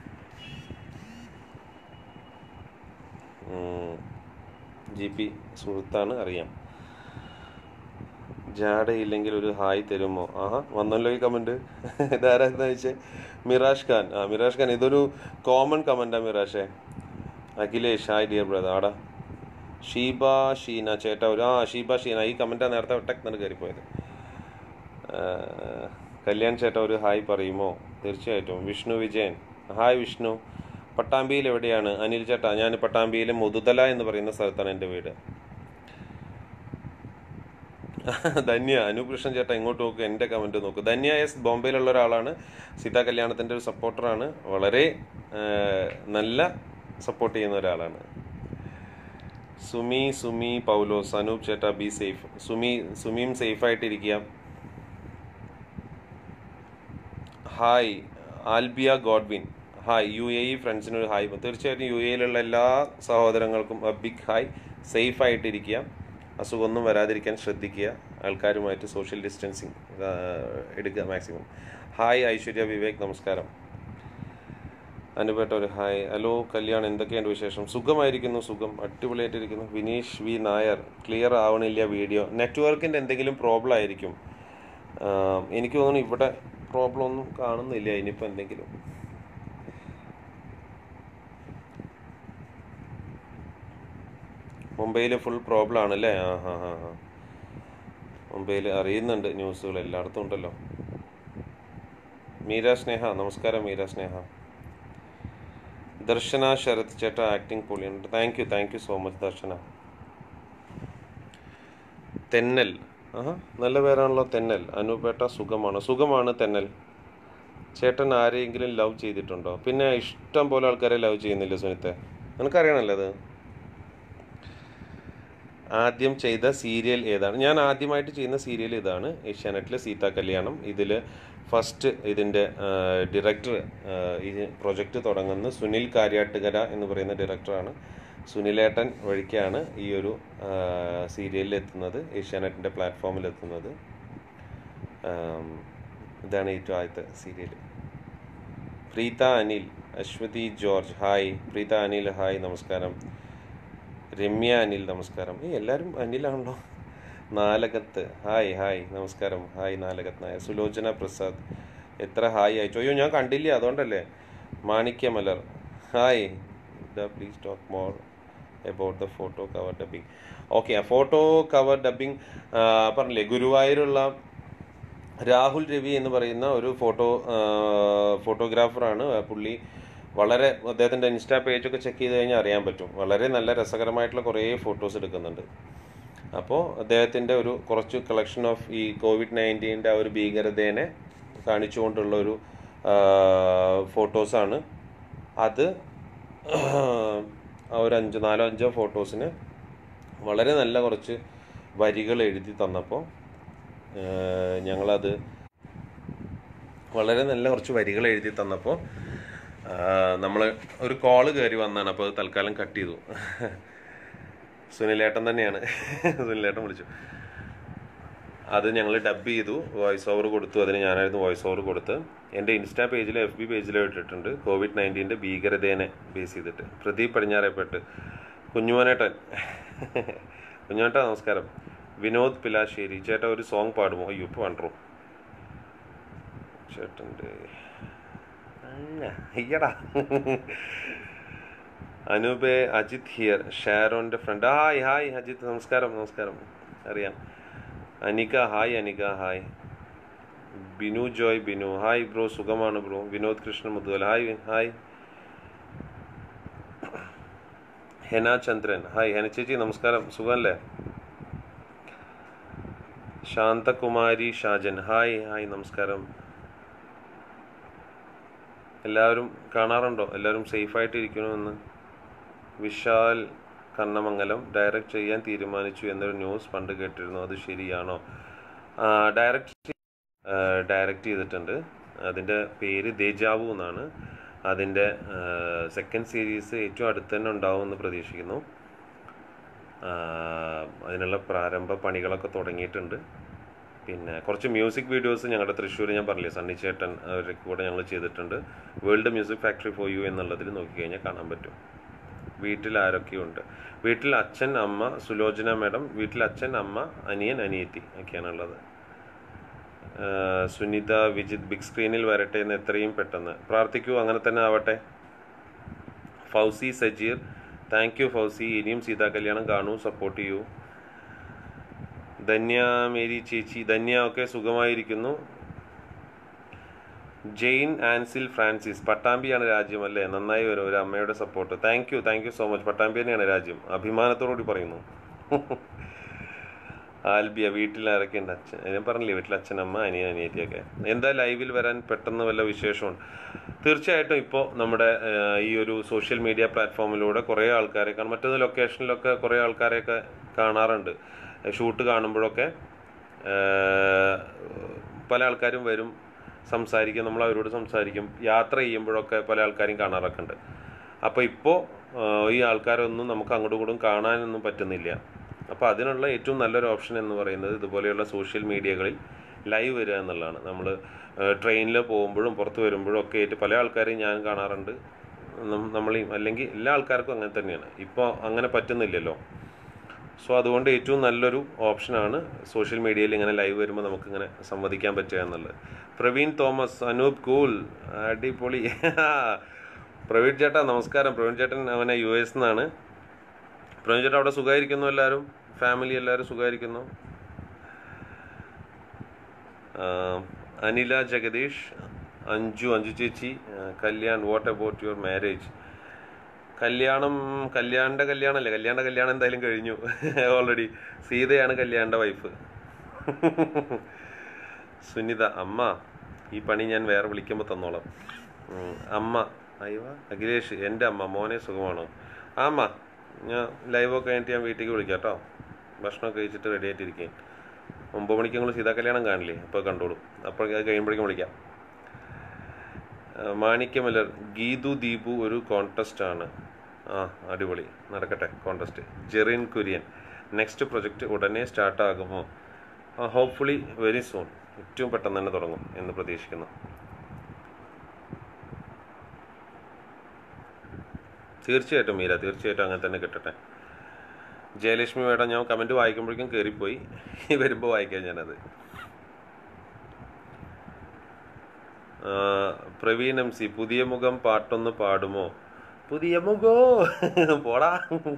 Speaker 1: ജി പി സുഹൃത്താണ് അറിയാം ജാടയില്ലെങ്കിൽ ഒരു ഹായ് തരുമോ ആഹാ വന്നല്ലോ ഈ കമന്റ് ഇതാരാന്ന് വെച്ചേ മിറാഷ് ഖാൻ ആ മിറാഷ് ഖാൻ ഇതൊരു കോമൺ കമന്റാ മിറാഷേ അഖിലേഷ് ഹായ് ഡിയർ ബ്രദർ ആടാ ഷീബ ഷീന ചേട്ടാ ഒരു ആ ഷീബ ഷീന ഈ കമന്റാ നേരത്തെ ടെക്നിട്ട് കയറിപ്പോയത് ആ, കല്യാൺ ചേട്ടാ ഒരു ഹായ് പറയുമോ തീർച്ചയായിട്ടും വിഷ്ണു വിജയൻ ഹായ് വിഷ്ണു പട്ടാമ്പിയിൽ എവിടെയാണ് അനിൽ ചേട്ടാ ഞാൻ പട്ടാമ്പിയിലെ മുതുതല എന്ന് പറയുന്ന സ്ഥലത്താണ് എൻ്റെ വീട് ധന്യ അനൂപ് കൃഷ്ണൻ ചേട്ടാ ഇങ്ങോട്ട് നോക്കുക എൻ്റെ കമൻറ്റ് നോക്കൂ ധന്യ എസ് ബോംബെയിലുള്ള ഒരാളാണ് സീതാ കല്യാണത്തിൻ്റെ ഒരു സപ്പോർട്ടറാണ് വളരെ ആ, നല്ല സപ്പോർട്ട് ചെയ്യുന്ന ഒരാളാണ് സുമി സുമി പൗലോസ് അനൂപ് ചേട്ടാ ബി സേഫ് സുമി സുമിയും സേഫായിട്ടിരിക്കുക hi Albiya Godwin hi U A E ഫ്രണ്ട്സിനൊരു ഹായ് തീർച്ചയായിട്ടും യു എയിലുള്ള എല്ലാ സഹോദരങ്ങൾക്കും a ബിഗ് ഹായ് സേഫ് ആയിട്ടിരിക്കുക അസുഖമൊന്നും വരാതിരിക്കാൻ ശ്രദ്ധിക്കുക ആൾക്കാരുമായിട്ട് സോഷ്യൽ ഡിസ്റ്റൻസിങ് എടുക്കുക മാക്സിമം ഹായ് ഐശ്വര്യ വിവേക് നമസ്കാരം അനുപേട്ട ഒരു ഹായ് ഹലോ കല്യാൺ എന്തൊക്കെയുണ്ട് വിശേഷം സുഖമായിരിക്കുന്നു സുഖം അടിപൊളിയായിട്ടിരിക്കുന്നു വിനീഷ് വി നായർ ക്ലിയർ ആവണില്ല വീഡിയോ നെറ്റ്വർക്കിൻ്റെ എന്തെങ്കിലും പ്രോബ്ലം ആയിരിക്കും ആം, എനിക്ക് തോന്നുന്നു ഇവിടെ പ്രോബ്ലം ഒന്നും കാണുന്നില്ല ഇനിയിപ്പോൾ എന്തെങ്കിലും മുംബൈയിൽ ഫുൾ പ്രോബ്ലം ആണല്ലേ ആ ഹാ ഹാ ഹാ മുംബൈയിൽ അറിയുന്നുണ്ട് ന്യൂസുകൾ എല്ലായിടത്തും ഉണ്ടല്ലോ മീര സ്നേഹ നമസ്കാരം മീര സ്നേഹ ദർശന ശരത് ചേട്ടാ ആക്ടിങ് പൊളിയുണ്ട് thank you thank you so much Darshana Thennal ആഹാ നല്ല പേരാണല്ലോ തെന്നൽ അനുപേട്ട സുഖമാണ് സുഖമാണ് തെന്നൽ ചേട്ടൻ ആരെയെങ്കിലും ലവ് ചെയ്തിട്ടുണ്ടോ പിന്നെ ഇഷ്ടം പോലെ ആൾക്കാരെ ലവ് ചെയ്യുന്നില്ല സുനിത്തെ നിനക്കറിയണല്ലോ അത് ആദ്യം ചെയ്ത സീരിയൽ ഏതാണ് ഞാൻ ആദ്യമായിട്ട് ചെയ്യുന്ന സീരിയൽ ഇതാണ് ഏഷ്യാനെറ്റിലെ സീതാ കല്യാണം ഇതിൽ ഫസ്റ്റ് ഇതിൻ്റെ ഡയറക്ടർ ഈ പ്രൊജക്റ്റ് തുടങ്ങുന്ന സുനിൽ കാര്യാട്ടുകര എന്ന് പറയുന്ന ഡയറക്ടറാണ് സുനിലേട്ടൻ വഴിക്കാണ് ഈ ഒരു സീരിയലിൽ എത്തുന്നത് ഏഷ്യാനെറ്റിൻ്റെ പ്ലാറ്റ്ഫോമിൽ എത്തുന്നത് ആം, ഇതാണ് ഏറ്റവും ആദ്യത്തെ serial Preetha Anil Aswathy George hi Preetha Anil hi നമസ്കാരം രമ്യ അനിൽ നമസ്കാരം ഈ എല്ലാവരും അനിലാണല്ലോ നാലകത്ത് ഹായ് ഹായ് നമസ്കാരം ഹായ് നാലകത്ത് നായർ സുലോചന പ്രസാദ് എത്ര ഹായ് അയച്ചു അയ്യോ ഞാൻ കണ്ടില്ല അതുകൊണ്ടല്ലേ Manikya Malar hi the please talk more about the photo cover dubbing okay ആ ഫോട്ടോ കവർ ഡബിങ് പറഞ്ഞില്ലേ ഗുരുവായൂരുള്ള രാഹുൽ രവി എന്ന് പറയുന്ന ഒരു ഫോട്ടോ ഫോട്ടോഗ്രാഫറാണ് പുള്ളി വളരെ അദ്ദേഹത്തിൻ്റെ ഇൻസ്റ്റാ പേജൊക്കെ ചെക്ക് ചെയ്ത് കഴിഞ്ഞാൽ അറിയാൻ പറ്റും വളരെ നല്ല രസകരമായിട്ടുള്ള കുറേ ഫോട്ടോസ് എടുക്കുന്നുണ്ട് അപ്പോൾ അദ്ദേഹത്തിൻ്റെ ഒരു കുറച്ച് കളക്ഷൻ ഓഫ് ഈ കോവിഡ് നയൻറ്റീൻ്റെ ആ ഒരു ഭീകരതേനെ കാണിച്ചുകൊണ്ടുള്ള ഒരു ഫോട്ടോസാണ് അത് ആ ഒരു അഞ്ച് നാലോ അഞ്ചോ ഫോട്ടോസിന് വളരെ നല്ല കുറച്ച് വരികൾ എഴുതി തന്നപ്പോൾ ഞങ്ങളത് വളരെ നല്ല കുറച്ച് വരികൾ എഴുതി തന്നപ്പോൾ നമ്മൾ ഒരു കോള് കയറി വന്നാണ് അപ്പോൾ അത് തൽക്കാലം കട്ട് ചെയ്തു സുനിലേട്ടൻ തന്നെയാണ് സുനിലേട്ടൻ വിളിച്ചു അത് ഞങ്ങൾ ഡബ് ചെയ്തു വോയിസ് ഓവർ കൊടുത്തു അതിന് ഞാനായിരുന്നു വോയിസ് ഓവർ കൊടുത്ത് എൻ്റെ ഇൻസ്റ്റാ പേജിലും എഫ് ബി പേജിലും ഇട്ടിട്ടുണ്ട് കോവിഡ് നയൻറ്റീൻ്റെ ഭീകരതേനെ ബേസ് ചെയ്തിട്ട് പ്രദീപ് പടിഞ്ഞാറേപ്പെട്ട് കുഞ്ഞുമോനേട്ടൻ കുഞ്ഞുമോട്ട നമസ്കാരം വിനോദ് പിലാശ്ശേരി ചേട്ടാ ഒരു സോങ് പാടുമോ അയ്യോ ഇപ്പോൾ വേണ്ടോ ചേട്ടൻ്റെ അയ്യടാ അനൂപെ അജിത് ഹിയർ ഷാരോന്റെ ഫ്രണ്ട് ഹായ് ഹായ് അജിത് നമസ്കാരം നമസ്കാരം അറിയാം Anika hi Anika hi Binu Joy Binu hi bro സുഖമാണ് bro Vinod Krishnan Muthuval hi hi Hena Chandran hi Hena ചേച്ചി നമസ്കാരം സുഖമല്ലേ ശാന്തകുമാരി ഷാജൻ ഹായ് ഹായ് നമസ്കാരം എല്ലാവരും കാണാറുണ്ടോ എല്ലാവരും സേഫായിട്ട് ഇരിക്കണമെന്ന് വിശാൽ കണ്ണമംഗലം ഡയറക്റ്റ് ചെയ്യാൻ തീരുമാനിച്ചു എന്നൊരു ന്യൂസ് പണ്ട് കേട്ടിരുന്നു അത് ശരിയാണോ ഡയറക്റ്റ് ഡയറക്റ്റ് ചെയ്തിട്ടുണ്ട് അതിൻ്റെ പേര് ദേജാവു എന്നാണ് അതിൻ്റെ സെക്കൻഡ് സീരീസ് ഏറ്റവും അടുത്ത് തന്നെ ഉണ്ടാവുമെന്ന് പ്രതീക്ഷിക്കുന്നു ആ, അതിനുള്ള പ്രാരംഭ പണികളൊക്കെ തുടങ്ങിയിട്ടുണ്ട് പിന്നെ കുറച്ച് മ്യൂസിക് വീഡിയോസ് ഞങ്ങളുടെ തൃശ്ശൂർ ഞാൻ പറഞ്ഞില്ലേ സണ്ണി ചേട്ടൻ അവരുടെ കൂടെ ഞങ്ങൾ ചെയ്തിട്ടുണ്ട് World Music Factory for you എന്നുള്ളതിൽ നോക്കിക്കഴിഞ്ഞാൽ കാണാൻ പറ്റും വീട്ടിൽ ആരൊക്കെയുണ്ട് വീട്ടിൽ അച്ഛൻ അമ്മ സുലോചന മേഡം വീട്ടിൽ അച്ഛൻ അമ്മ അനിയൻ അനിയത്തി ഒക്കെയാണുള്ളത് ആ, സുനിത വിജിത് ബിഗ് സ്ക്രീനിൽ വരട്ടെ എന്ന് എത്രയും പെട്ടെന്ന് പ്രാർത്ഥിക്കൂ അങ്ങനെ തന്നെ ആവട്ടെ ഫൗസി സജീർ താങ്ക് യു ഫൗസി ഇനിയും സീതാ കല്യാണം കാണൂ സപ്പോർട്ട് ചെയ്യൂ ധന്യ മേരി ചേച്ചി ധന്യ ഒക്കെ സുഖമായിരിക്കുന്നു ജെയിൻ ആൻസിൽ ഫ്രാൻസിസ് പട്ടാമ്പിയാണ് രാജ്യം അല്ലേ നന്നായി വരും ഒരു അമ്മയുടെ support thank you thank you so much Pattambi തന്നെയാണ് രാജ്യം അഭിമാനത്തോടുകൂടി പറയുന്നു ആൽബിയ വീട്ടിൽ ആരൊക്കെയുണ്ട് അച്ഛൻ ഞാൻ പറഞ്ഞില്ലേ വീട്ടിൽ അച്ഛനമ്മ അനിയൻ അനിയത്തിയൊക്കെ എന്താ ലൈവിൽ വരാൻ പെട്ടെന്ന് വല്ല വിശേഷമുണ്ട് തീർച്ചയായിട്ടും ഇപ്പോൾ നമ്മുടെ ആ, ഈ ഒരു സോഷ്യൽ മീഡിയ പ്ലാറ്റ്ഫോമിലൂടെ കുറേ ആൾക്കാരെ കാണും മറ്റൊന്ന് ലൊക്കേഷനിലൊക്കെ കുറേ ആൾക്കാരെയൊക്കെ കാണാറുണ്ട് ഷൂട്ട് കാണുമ്പോഴൊക്കെ ആ, പല ആൾക്കാരും വരും സംസാരിക്കും നമ്മൾ അവരോട് സംസാരിക്കും യാത്ര ചെയ്യുമ്പോഴൊക്കെ പല ആൾക്കാരും കാണാറൊക്കെ ഉണ്ട് അപ്പോൾ ഇപ്പോൾ ഈ ആൾക്കാരൊന്നും നമുക്ക് അങ്ങോട്ടും ഇങ്ങോട്ടും കാണാനൊന്നും പറ്റുന്നില്ല അപ്പോൾ അതിനുള്ള ഏറ്റവും നല്ലൊരു ഓപ്ഷൻ എന്ന് പറയുന്നത് ഇതുപോലെയുള്ള സോഷ്യൽ മീഡിയകളിൽ ലൈവ് വരിക എന്നുള്ളതാണ് നമ്മൾ ട്രെയിനിൽ പോകുമ്പോഴും പുറത്ത് വരുമ്പോഴും ഒക്കെ ആയിട്ട് പല ആൾക്കാരെയും ഞാൻ കാണാറുണ്ട് നം- നമ്മളെയും അല്ലെങ്കിൽ എല്ലാ ആൾക്കാർക്കും അങ്ങനെ തന്നെയാണ് ഇപ്പോൾ അങ്ങനെ പറ്റുന്നില്ലല്ലോ സോ അതുകൊണ്ട് ഏറ്റവും നല്ലൊരു ഓപ്ഷനാണ് സോഷ്യൽ മീഡിയയിൽ ഇങ്ങനെ ലൈവ് വരുമ്പോൾ നമുക്ക് ഇങ്ങനെ സംവദിക്കാൻ പറ്റുക എന്നുള്ളത് പ്രവീൺ തോമസ് അനൂപ് കൂൾ അടിപൊളി പ്രവീൺ ചേട്ടാ നമസ്കാരം പ്രവീൺ ചേട്ടൻ അവനെ യു എസ് നിന്നാണ് പ്രവീൺ ചേട്ടാ അവിടെ സുഖമായിരിക്കുന്നു എല്ലാവരും ഫാമിലി എല്ലാവരും സുഖമായിരിക്കുന്നു ആ, അനില ജഗദീഷ് അഞ്ജു അഞ്ജു ചേച്ചി ആ, Kalyan what about your marriage കല്യാണം കല്യാണിൻ്റെ കല്യാണമല്ലേ കല്യാണിൻ്റെ കല്യാണം എന്തായാലും കഴിഞ്ഞു ഓൾറെഡി സീതയാണ് കല്യാണിൻ്റെ വൈഫ് സുനിത അമ്മ ഈ പണി ഞാൻ വേറെ വിളിക്കുമ്പോൾ തന്നോളാം ഉം, അമ്മ അയ്യോ അഖിലേഷ് എൻ്റെ അമ്മ മോനെ സുഖമാണോ ആ അമ്മ ഞാൻ ലൈവൊക്കെ കഴിഞ്ഞിട്ട് ഞാൻ വീട്ടിലേക്ക് വിളിക്കാം കേട്ടോ ഭക്ഷണമൊക്കെ കഴിച്ചിട്ട് റെഡി ആയിട്ടിരിക്കുകയും ഒമ്പത് മണിക്ക് നിങ്ങൾ സീതാ കല്യാണം കാണില്ലേ അപ്പോൾ കണ്ടോളൂ അപ്പോൾ അത് കഴിയുമ്പോഴേക്കും വിളിക്കാം ആ, മാണിക്യമലർ ഗീതു ദീപു ഒരു കോൺടെസ്റ്റ് ആണ് ആ അടിപൊളി നടക്കട്ടെ contest Jerin Kurian next project ഉടനെ സ്റ്റാർട്ട് ആകുമോ ആ ഹോപ്പ്ഫുള്ളി വെരി സൂൺ ഏറ്റവും പെട്ടെന്ന് തന്നെ തുടങ്ങും എന്ന് പ്രതീക്ഷിക്കുന്നു തീർച്ചയായിട്ടും മീര തീർച്ചയായിട്ടും അങ്ങനെ തന്നെ കിട്ടട്ടെ ജയലക്ഷ്മി മേഡം ഞാൻ കമൻറ്റ് വായിക്കുമ്പോഴേക്കും കയറിപ്പോയി വരുമ്പോൾ വായിക്കാം ഞാനത് ആ, പ്രവീൺ എം സി പുതിയ മുഖം പാട്ടൊന്ന് പാടുമോ പുതിയ മുഖോ പോടാ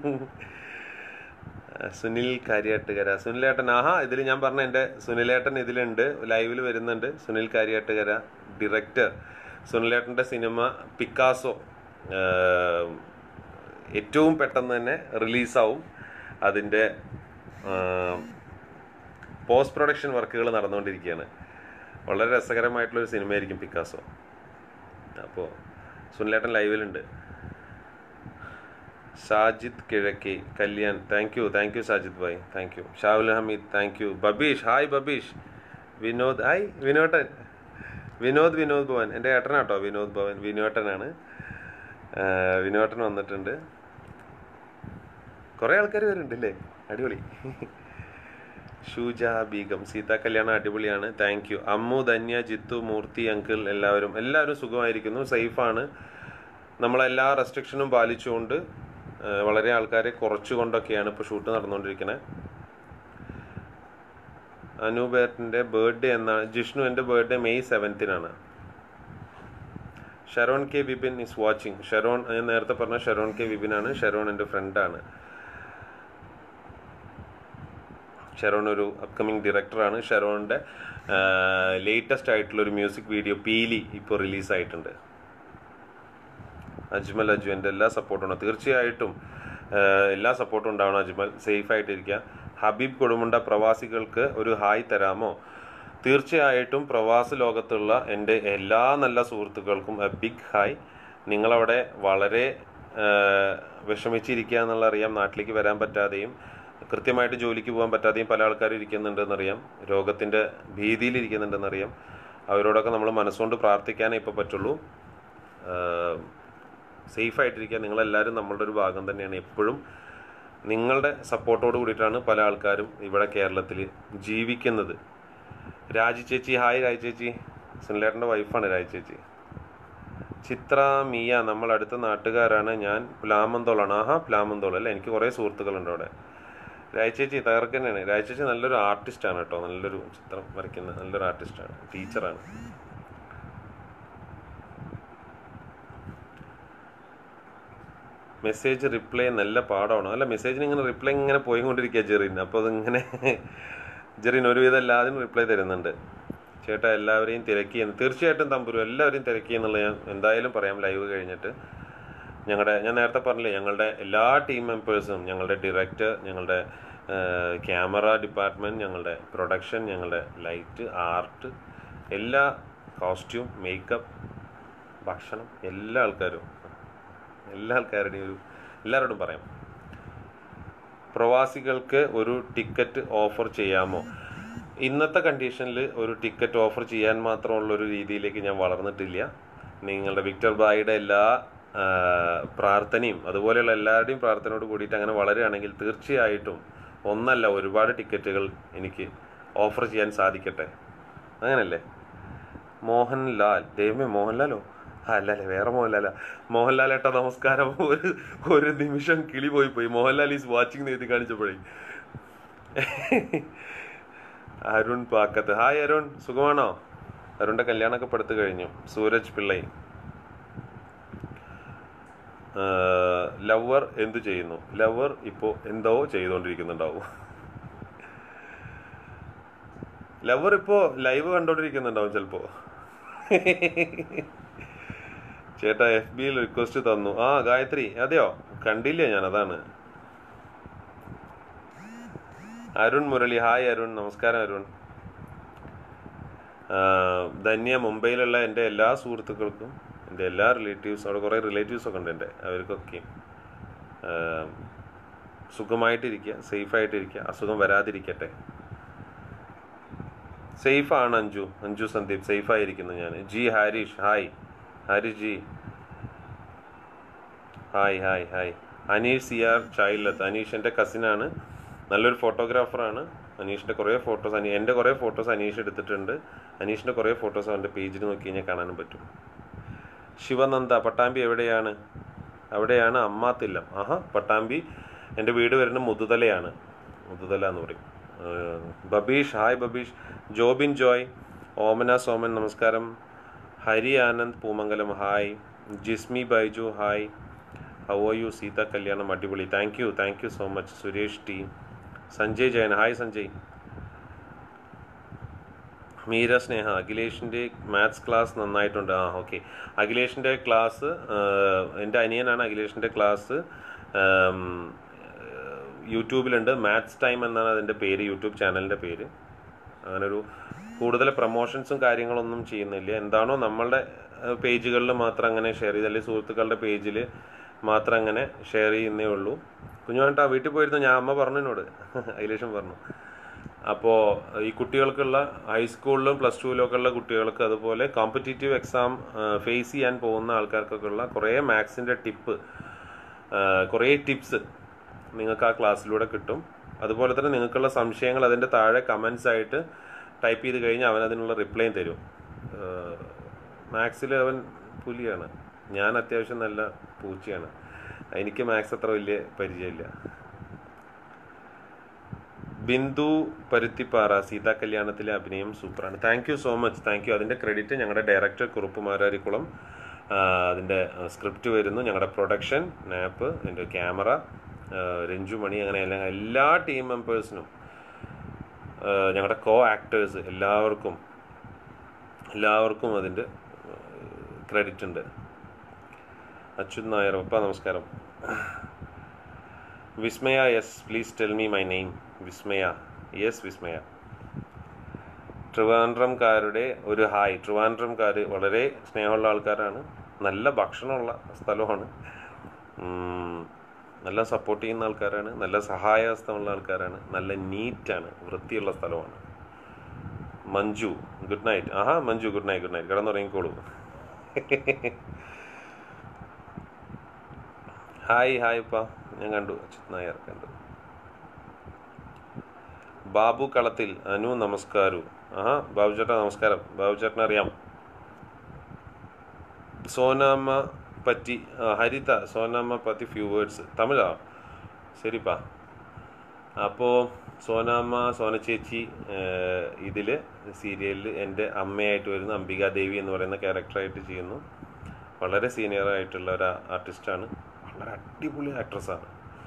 Speaker 1: സുനിൽ കാര്യാട്ടുകര സുനിലേട്ടൻ ആഹാ ഇതിൽ ഞാൻ പറഞ്ഞ എൻ്റെ സുനിലേട്ടൻ ഇതിലുണ്ട് ലൈവിൽ വരുന്നുണ്ട് സുനിൽ കാര്യാട്ടുകര ഡയറക്ടർ സുനിലേട്ടൻ്റെ സിനിമ പിക്കാസോ ആ, ഏറ്റവും പെട്ടെന്ന് തന്നെ റിലീസാവും അതിൻ്റെ പോസ്റ്റ് പ്രൊഡക്ഷൻ വർക്കുകൾ നടന്നുകൊണ്ടിരിക്കുകയാണ് വളരെ രസകരമായിട്ടുള്ളൊരു സിനിമയായിരിക്കും പിക്കാസോ അപ്പോൾ സുനിലേട്ടൻ ലൈവിലുണ്ട് Sajid Kizhakki Kalyan thank you thank you Sajid bhai thank you Shavul Hameed thank you Babeesh hi Babeesh Vinod hi വിനോട്ടൻ വിനോദ് വിനോദ് ഭവൻ എൻ്റെ ഏട്ടനാട്ടോ വിനോദ് ഭവൻ വിനോട്ടനാണ് ആ, വിനോട്ടൻ വന്നിട്ടുണ്ട് കുറേ ആൾക്കാർ വരുന്നുണ്ട് അല്ലേ അടിപൊളി ഷൂജ ബീഗം സീതാ കല്യാണം അടിപൊളിയാണ് thank you Ammu Dhanya Jithu Moorthy uncle എല്ലാവരും എല്ലാവരും സുഖമായിരിക്കുന്നു സേഫാണ് നമ്മളെല്ലാ റെസ്ട്രിക്ഷനും പാലിച്ചുകൊണ്ട് ആ, വളരെ ആൾക്കാരെ കുറച്ചുകൊണ്ടൊക്കെയാണ് ഇപ്പോൾ ഷൂട്ട് നടന്നുകൊണ്ടിരിക്കുന്നത് അനൂപേട്ടൻ്റെ ബർത്ത്ഡേ എന്നാണ് ജിഷ്ണുവിൻ്റെ ബർത്ത്ഡേ മെയ് സെവൻത്തിനാണ് Sharon K Vipin is watching Sharon ഞാൻ നേരത്തെ പറഞ്ഞ ഷെറോൺ കെ വിപിനാണ് ഷെറോൺ എൻ്റെ ഫ്രണ്ടാണ് ഷെറോൺ ഒരു അപ്കമിങ് ഡയറക്ടറാണ് ഷെറോണിൻ്റെ ലേറ്റസ്റ്റ് ആയിട്ടുള്ള ഒരു മ്യൂസിക് വീഡിയോ പീലി ഇപ്പോൾ റിലീസായിട്ടുണ്ട് അജ്മൽ അജു എൻ്റെ എല്ലാ സപ്പോർട്ടും ഉണ്ട് തീർച്ചയായിട്ടും ആ, എല്ലാ സപ്പോർട്ടും ഉണ്ടാവണം അജ്മൽ സേഫ് ആയിട്ടിരിക്കുക ഹബീബ് കൊടുമുണ്ട പ്രവാസികൾക്ക് ഒരു ഹായ് തരാമോ തീർച്ചയായിട്ടും പ്രവാസ ലോകത്തുള്ള എൻ്റെ എല്ലാ നല്ല സുഹൃത്തുക്കൾക്കും എ ബിഗ് ഹായ് നിങ്ങളവിടെ വളരെ ആ, വിഷമിച്ചിരിക്കുക എന്നുള്ള അറിയാം നാട്ടിലേക്ക് വരാൻ പറ്റാതെയും കൃത്യമായിട്ട് ജോലിക്ക് പോകാൻ പറ്റാതെയും പല ആൾക്കാരും ഇരിക്കുന്നുണ്ടെന്നറിയാം രോഗത്തിൻ്റെ ഭീതിയിൽ ഇരിക്കുന്നുണ്ടെന്നറിയാം അവരോടൊക്കെ നമ്മൾ മനസ്സുകൊണ്ട് പ്രാർത്ഥിക്കാനേ ഇപ്പോൾ പറ്റുള്ളൂ സേഫ് ആയിട്ടിരിക്കുക നിങ്ങളെല്ലാവരും നമ്മളുടെ ഒരു ഭാഗം തന്നെയാണ് എപ്പോഴും നിങ്ങളുടെ സപ്പോർട്ടോട് കൂടിയിട്ടാണ് പല ആൾക്കാരും ഇവിടെ കേരളത്തിൽ ജീവിക്കുന്നത് രാജി ചേച്ചി ഹായ് രാജി ചേച്ചി സുനിലേട്ടൻ്റെ വൈഫാണ് രാജി ചേച്ചി ചിത്ര മിയ നമ്മൾ അടുത്ത നാട്ടുകാരാണ് ഞാൻ പ്ലാമന്തോളാണ് ആഹാ പ്ലാമന്തോൾ അല്ലേ എനിക്ക് കുറേ സുഹൃത്തുക്കളുണ്ട് അവിടെ രാജി ചേച്ചി തകർക്കന്നെയാണ് രാജി ചേച്ചി നല്ലൊരു ആർട്ടിസ്റ്റാണ് കേട്ടോ നല്ലൊരു ചിത്രം വരയ്ക്കുന്ന നല്ലൊരു ആർട്ടിസ്റ്റാണ് ടീച്ചറാണ് മെസ്സേജ് റിപ്ലൈ നല്ല പാടമാണ് അല്ല മെസ്സേജിന് ഇങ്ങനെ റിപ്ലൈ ഇങ്ങനെ പോയിക്കൊണ്ടിരിക്കുക ജെറിൻ അപ്പോൾ അതിങ്ങനെ ജെറിൻ ഒരുവിധം എല്ലാവരും റിപ്ലൈ തരുന്നുണ്ട് ചേട്ടാ എല്ലാവരെയും തിരക്കി എന്ന് തീർച്ചയായിട്ടും തമ്പുരു എല്ലാവരെയും തിരക്കി എന്നുള്ളത് ഞാൻ എന്തായാലും പറയാം ലൈവ് കഴിഞ്ഞിട്ട് ഞങ്ങളുടെ ഞാൻ നേരത്തെ പറഞ്ഞില്ലേ ഞങ്ങളുടെ എല്ലാ ടീം മെമ്പേഴ്സും ഞങ്ങളുടെ ഡയറക്ടർ ഞങ്ങളുടെ ക്യാമറ ഡിപ്പാർട്ട്മെൻറ്റ് ഞങ്ങളുടെ പ്രൊഡക്ഷൻ ഞങ്ങളുടെ ലൈറ്റ് ആർട്ട് എല്ലാ കോസ്റ്റ്യൂം മേക്കപ്പ് ഭക്ഷണം എല്ലാ ആൾക്കാരും എല്ലാ ആൾക്കാരുടെയും ഒരു എല്ലാവരോടും പറയാം പ്രവാസികൾക്ക് ഒരു ടിക്കറ്റ് ഓഫർ ചെയ്യാമോ ഇന്നത്തെ കണ്ടീഷനിൽ ഒരു ടിക്കറ്റ് ഓഫർ ചെയ്യാൻ മാത്രമുള്ള ഒരു രീതിയിലേക്ക് ഞാൻ വളർന്നിട്ടില്ല നിങ്ങളുടെ വിക്ടർ ബായിയുടെ എല്ലാ ആ, പ്രാർത്ഥനയും അതുപോലെയുള്ള എല്ലാവരുടെയും പ്രാർത്ഥനയോട് കൂടിയിട്ട് അങ്ങനെ വളരുകയാണെങ്കിൽ തീർച്ചയായിട്ടും ഒന്നല്ല ഒരുപാട് ടിക്കറ്റുകൾ എനിക്ക് ഓഫർ ചെയ്യാൻ സാധിക്കട്ടെ അങ്ങനല്ലേ മോഹൻലാൽ ദൈവമേ മോഹൻലാലോ ആ, അല്ല അല്ല വേറെ മോഹൻലാല മോഹൻലാൽ ഏട്ടാ നമസ്കാരം ഒരു ഒരു നിമിഷം കിളി പോയി പോയി മോഹൻലാൽ ഈസ് വാച്ചിങ് എഴുതി കാണിച്ചപ്പോഴേ അരുൺ പാക്കത്ത് ഹായ് അരുൺ സുഖമാണോ അരുണിന്റെ കല്യാണമൊക്കെ പെടുത്തു കഴിഞ്ഞു സൂരജ് പിള്ളൈ ലവർ എന്തു ചെയ്യുന്നു ലവർ ഇപ്പോൾ എന്തോ ചെയ്തുകൊണ്ടിരിക്കുന്നുണ്ടാവും ലവർ ഇപ്പോ ലൈവ് കണ്ടോണ്ടിരിക്കുന്നുണ്ടാവും ചിലപ്പോ ചേട്ടാ എഫ് ബിയിൽ റിക്വസ്റ്റ് തന്നു ആ ഗായത്രി അതെയോ കണ്ടില്ല ഞാൻ അതാണ് അരുൺ മുരളി ഹായ് അരുൺ നമസ്കാരം അരുൺ ആ, ധന്യ മുംബൈയിലുള്ള എൻ്റെ എല്ലാ സുഹൃത്തുക്കൾക്കും എൻ്റെ എല്ലാ റിലേറ്റീവ്സ് അവിടെ കുറേ റിലേറ്റീവ്സ് ഒക്കെ ഉണ്ട് എൻ്റെ അവർക്കൊക്കെയും ആ, സുഖമായിട്ടിരിക്കുക സേഫായിട്ടിരിക്കുക അസുഖം വരാതിരിക്കട്ടെ സേഫാണ് അഞ്ജു അഞ്ജു സന്ദീപ് സേഫായിരിക്കുന്നു ഞാൻ G Harish hi Harish ji hi hi hi Aneesh C R ചൈൽഡത്ത് അനീഷ് എൻ്റെ കസിനാണ് നല്ലൊരു ഫോട്ടോഗ്രാഫറാണ് അനീഷിൻ്റെ കുറേ ഫോട്ടോസ് അനീ എൻ്റെ കുറേ ഫോട്ടോസ് അനീഷ് എടുത്തിട്ടുണ്ട് അനീഷിൻ്റെ കുറേ ഫോട്ടോസ് അവൻ്റെ പേജിൽ നോക്കി കഴിഞ്ഞാൽ കാണാനും പറ്റും ശിവനന്ദ പട്ടാമ്പി എവിടെയാണ് അവിടെയാണ് അമ്മാത്തില്ലം ആഹാ പട്ടാമ്പി എൻ്റെ വീട് വരുന്ന മുതുതലയാണ് മുതുതല എന്ന് പറയും ഏഹ് ബബീഷ് ഹായ് ബബീഷ് ജോബിൻ ജോയ് ഓമന സോമൻ നമസ്കാരം Hari Anand Poomangalam hi Jismi Baiju hi how are you Seetha Kalyanam അടിപൊളി thank you thank you so much Suresh T Sanjay Jayan hi Sanjay Meera Sneha അഖിലേഷിൻ്റെ മാത്സ് ക്ലാസ് നന്നായിട്ടുണ്ട് ആ ഓക്കെ അഖിലേഷിൻ്റെ ക്ലാസ് എൻ്റെ അനിയനാണ് അഖിലേഷിൻ്റെ ക്ലാസ് യൂട്യൂബിലുണ്ട് മാത്സ് ടൈം എന്നാണ് അതിൻ്റെ പേര് യൂട്യൂബ് ചാനലിൻ്റെ പേര് അങ്ങനെ ഒരു കൂടുതൽ പ്രൊമോഷൻസും കാര്യങ്ങളൊന്നും ചെയ്യുന്നില്ല എന്താണോ നമ്മളുടെ പേജുകളിൽ മാത്രം അങ്ങനെ ഷെയർ ചെയ്ത് അല്ലെങ്കിൽ സുഹൃത്തുക്കളുടെ പേജിൽ മാത്രം അങ്ങനെ ഷെയർ ചെയ്യുന്നേ ഉള്ളൂ കുഞ്ഞുവേട്ടാ വീട്ടിൽ പോയിരുന്നു ഞാൻ അമ്മ പറഞ്ഞു എന്നോട് അഖിലേഷൻ പറഞ്ഞു അപ്പോൾ ഈ കുട്ടികൾക്കുള്ള ഹൈസ്കൂളിലും പ്ലസ് ടുവിലും ഒക്കെ ഉള്ള കുട്ടികൾക്ക് അതുപോലെ കോമ്പറ്റേറ്റീവ് എക്സാം ഫേസ് ചെയ്യാൻ പോകുന്ന ആൾക്കാർക്കൊക്കെ ഉള്ള കുറേ മാത്സിൻ്റെ ടിപ്പ് കുറേ ടിപ്സ് നിങ്ങൾക്ക് ആ ക്ലാസ്സിലൂടെ കിട്ടും അതുപോലെ തന്നെ നിങ്ങൾക്കുള്ള സംശയങ്ങൾ അതിൻ്റെ താഴെ കമൻസ് ആയിട്ട് ടൈപ്പ് ചെയ്ത് കഴിഞ്ഞാൽ അവൻ അതിനുള്ള റിപ്ലൈയും തരും മാത്സിൽ അവൻ പുലിയാണ് ഞാൻ അത്യാവശ്യം നല്ല പൂച്ചയാണ് എനിക്ക് മാത്സ് അത്ര വലിയ പരിചയമില്ല ബിന്ദു പരുത്തിപ്പാറ സീതാ കല്യാണത്തിലെ അഭിനയം സൂപ്പറാണ് thank you so much thank you അതിൻ്റെ ക്രെഡിറ്റ് ഞങ്ങളുടെ ഡയറക്ടർ കുറുപ്പ് മാരാരിക്കുളം ആ, അതിൻ്റെ സ്ക്രിപ്റ്റ് വരുന്നു ഞങ്ങളുടെ പ്രൊഡക്ഷൻ നാപ്പ് എൻ്റെ ക്യാമറ രഞ്ജു മണി അങ്ങനെ എല്ലാ എല്ലാ ടീം മെമ്പേഴ്സിനും ഞങ്ങളുടെ കോ ആക്ടേഴ്സ് എല്ലാവർക്കും എല്ലാവർക്കും അതിൻ്റെ ക്രെഡിറ്റ് ഉണ്ട് അച്യുത് നായർ ഒപ്പ നമസ്കാരം Vismaya yes please tell me my name Vismaya yes Vismaya ട്രിവാൻഡ്രംകാരുടെ ഒരു ഹായ് ട്രിവാൻഡ്രംകാർ വളരെ സ്നേഹമുള്ള ആൾക്കാരാണ് നല്ല ഭക്ഷണമുള്ള സ്ഥലമാണ് ഉം, നല്ല സപ്പോർട്ട് ചെയ്യുന്ന ആൾക്കാരാണ് നല്ല സഹായഹസ്തമുള്ള ആൾക്കാരാണ് നല്ല നീറ്റാണ് വൃത്തിയുള്ള സ്ഥലമാണ് മഞ്ജു ഗുഡ് നൈറ്റ് ആഹാ Manju good night good night കിടന്നുറങ്ങിക്കോളൂ ഹായ് ഹായ് ഉപ്പ ഞാൻ കണ്ടു അച്യുത് നായർ കണ്ടു ബാബു കളത്തിൽ അനു നമസ്കാരു ആഹാ ബാബു ചേട്ടാ നമസ്കാരം ബാബു ചേട്ടനെ അറിയാം സോനാമ്മ പറ്റി ആ, ഹരിത സോനാമ്മ പറ്റി ഫ്യൂ വേർഡ്സ് തമിഴാ ശരിപ്പാ അപ്പോൾ സോനാമ്മ സോന ചേച്ചി ഇതിൽ സീരിയലിൽ എൻ്റെ അമ്മയായിട്ട് വരുന്ന അംബികാദേവി എന്ന് പറയുന്ന ക്യാരക്ടറായിട്ട് ചെയ്യുന്നു വളരെ സീനിയർ ആയിട്ടുള്ള ഒരു ആർട്ടിസ്റ്റാണ് വളരെ അടിപൊളി ആക്ട്രസ്സാണ്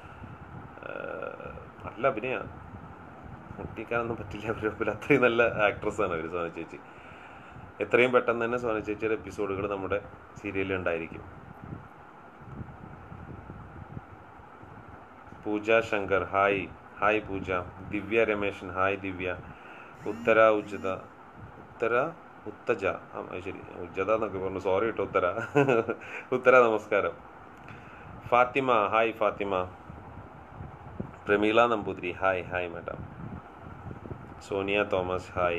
Speaker 1: നല്ല അഭിനയമാണ് മുട്ടിക്കാനൊന്നും പറ്റില്ല അവരുടെ മുമ്പിൽ അത്രയും നല്ല ആക്ട്രസ്സാണ് അവർ സോന ചേച്ചി എത്രയും പെട്ടെന്ന് തന്നെ സോന ചേച്ചിയുടെ എപ്പിസോഡുകൾ നമ്മുടെ സീരിയലിൽ ഉണ്ടായിരിക്കും Pooja Shankar hi hi Pooja Divya Rameshan hi Divya Uthara Ujjatha Uthara Uthaja ആ അത് ശരി ഉജ്ജത എന്നൊക്കെ പറഞ്ഞു സോറി കേട്ടോ ഉത്തര ഉത്തര നമസ്കാരം Fathima hi Fathima Prameela Namboothiri hi hi madam Sonia Thomas hi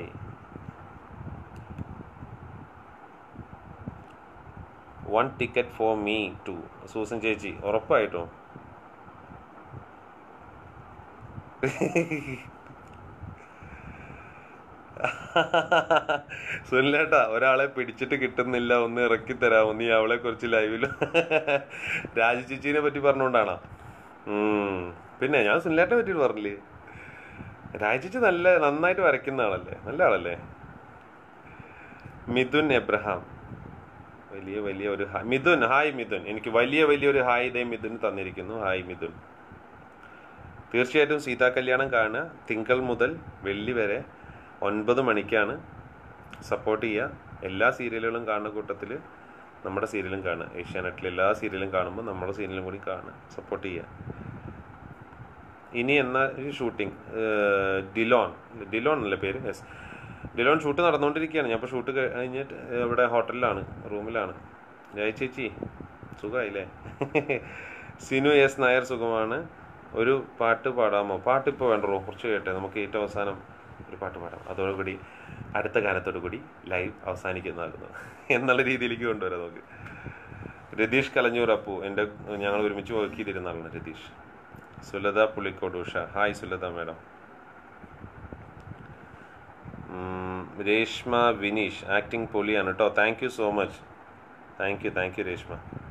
Speaker 1: one ticket for me to Susan ചേച്ചി ഉറപ്പായിട്ടും സുനിലേട്ടാ ഒരാളെ പിടിച്ചിട്ട് കിട്ടുന്നില്ല ഒന്ന് ഇറക്കി തരാമോ നീ അവളെ കുറിച്ച് ലൈവിൽ രാജി ചേച്ചീനെ പറ്റി പറഞ്ഞുകൊണ്ടാണോ ഉം. പിന്നെ ഞാൻ സുനിലേട്ടെ പറ്റി പറഞ്ഞില്ലേ രാജി ചേച്ചി നല്ല നന്നായിട്ട് വരയ്ക്കുന്ന ആളല്ലേ നല്ല ആളല്ലേ മിഥുൻ എബ്രഹാം വലിയ വലിയ ഒരു ഹായ് മിഥുൻ ഹായ് മിഥുൻ എനിക്ക് വലിയ വലിയൊരു ഹായ് ഇതേ മിഥുൻ തന്നിരിക്കുന്നു ഹായ് മിഥുൻ തീർച്ചയായിട്ടും സീതാ കല്യാണം കാണുക തിങ്കൾ മുതൽ വെള്ളി വരെ ഒൻപത് മണിക്കാണ് സപ്പോർട്ട് ചെയ്യുക എല്ലാ സീരിയലുകളും കാണുന്ന കൂട്ടത്തിൽ നമ്മുടെ സീരിയലും കാണുക ഏഷ്യാനെറ്റിലെ എല്ലാ സീരിയലും കാണുമ്പോൾ നമ്മുടെ സീരിയലും കൂടി കാണുക സപ്പോർട്ട് ചെയ്യുക ഇനി എന്നാ ഷൂട്ടിംഗ് ഡിലോൺ ഡിലോൺ അല്ലേ പേര് യെസ് ഡിലോൺ ഷൂട്ട് നടന്നുകൊണ്ടിരിക്കുകയാണ് ഞാൻ ഇപ്പോൾ ഷൂട്ട് കഴിഞ്ഞിട്ട് ഇവിടെ ഹോട്ടലിലാണ് റൂമിലാണ് ജയ ചേച്ചി സുഖമായില്ലേ സിനു എസ് നായർ സുഖമാണ് ഒരു പാട്ട് പാടാമോ പാട്ട് ഇപ്പോൾ വേണ്ടോ കുറച്ച് കേട്ടെ നമുക്ക് ഏറ്റവും അവസാനം ഒരു പാട്ട് പാടാം അതോടുകൂടി അടുത്ത കാലത്തോടു കൂടി ലൈവ് അവസാനിക്കുന്നതാകുന്നു എന്നുള്ള രീതിയിലേക്ക് കൊണ്ടുവരാം നമുക്ക് രതീഷ് കലഞ്ഞൂർ അപ്പു എൻ്റെ ഞങ്ങൾ ഒരുമിച്ച് വർക്ക് ചെയ്തിരുന്ന ആളാണ് രതീഷ് സുലത പുളിക്കോട് ഉഷ ഹായ് സുലത മാഡം ഉം, രേഷ്മ വിനീഷ് ആക്ടിങ് പൊളിയാണ് കേട്ടോ thank you so much thank you thank you Reshma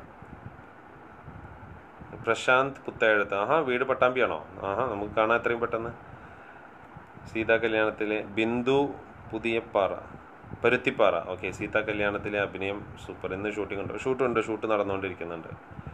Speaker 1: Prashanth Puthezhath ആഹാ വീട് പട്ടാമ്പിയാണോ ആഹാ നമുക്ക് കാണാൻ എത്രയും പെട്ടെന്ന് സീതാ കല്യാണത്തിലെ ബിന്ദു പുതിയപ്പാറ പരുത്തിപ്പാറ ഓക്കെ സീതാ കല്യാണത്തിലെ അഭിനയം സൂപ്പർ ഇന്ന് ഷൂട്ടിംഗ് ഉണ്ട് ഷൂട്ടുണ്ട് ഷൂട്ട് നടന്നുകൊണ്ടിരിക്കുന്നുണ്ട്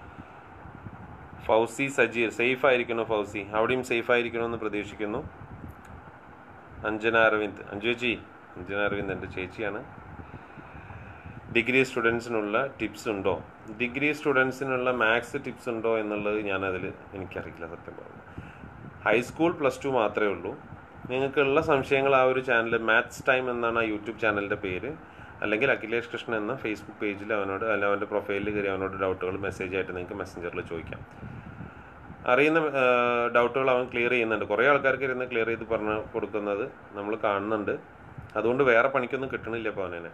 Speaker 1: ഫൗസി സജീർ സേഫ് ആയിരിക്കണോ ഫൗസി അവിടെയും സേഫ് ആയിരിക്കണമെന്ന് പ്രതീക്ഷിക്കുന്നു അഞ്ജന അരവിന്ദ് അഞ്ജു ചേച്ചി അഞ്ജന അരവിന്ദ് എൻ്റെ ചേച്ചിയാണ് ഡിഗ്രി സ്റ്റുഡൻസിനുള്ള ടിപ്സ് ഉണ്ടോ ഡിഗ്രി സ്റ്റുഡൻസിനുള്ള മാത്സ് ടിപ്സ് ഉണ്ടോ എന്നുള്ളത് ഞാനതിൽ എനിക്കറിയില്ല സത്യം പറഞ്ഞു ഹൈസ്കൂൾ പ്ലസ് ടു മാത്രമേ ഉള്ളൂ നിങ്ങൾക്കുള്ള സംശയങ്ങൾ ആ ഒരു ചാനൽ മാത്സ് ടൈം എന്നാണ് ആ യൂട്യൂബ് ചാനലിൻ്റെ പേര് അല്ലെങ്കിൽ അഖിലേഷ് കൃഷ്ണൻ എന്ന ഫേസ്ബുക്ക് പേജിൽ അവനോട് അല്ല അവൻ്റെ പ്രൊഫൈലിൽ കയറി അവനോട് ഡൗട്ടുകൾ മെസ്സേജ് ആയിട്ട് നിങ്ങൾക്ക് മെസ്സഞ്ചറിൽ ചോദിക്കാം അറിയുന്ന ഡൗട്ടുകൾ അവൻ ക്ലിയർ ചെയ്യുന്നുണ്ട് കുറേ ആൾക്കാർക്ക് ഇരുന്ന് ക്ലിയർ ചെയ്ത് പറഞ്ഞു കൊടുക്കുന്നത് നമ്മൾ കാണുന്നുണ്ട് അതുകൊണ്ട് വേറെ പണിക്കൊന്നും കിട്ടണില്ല ഇപ്പോൾ അവനെ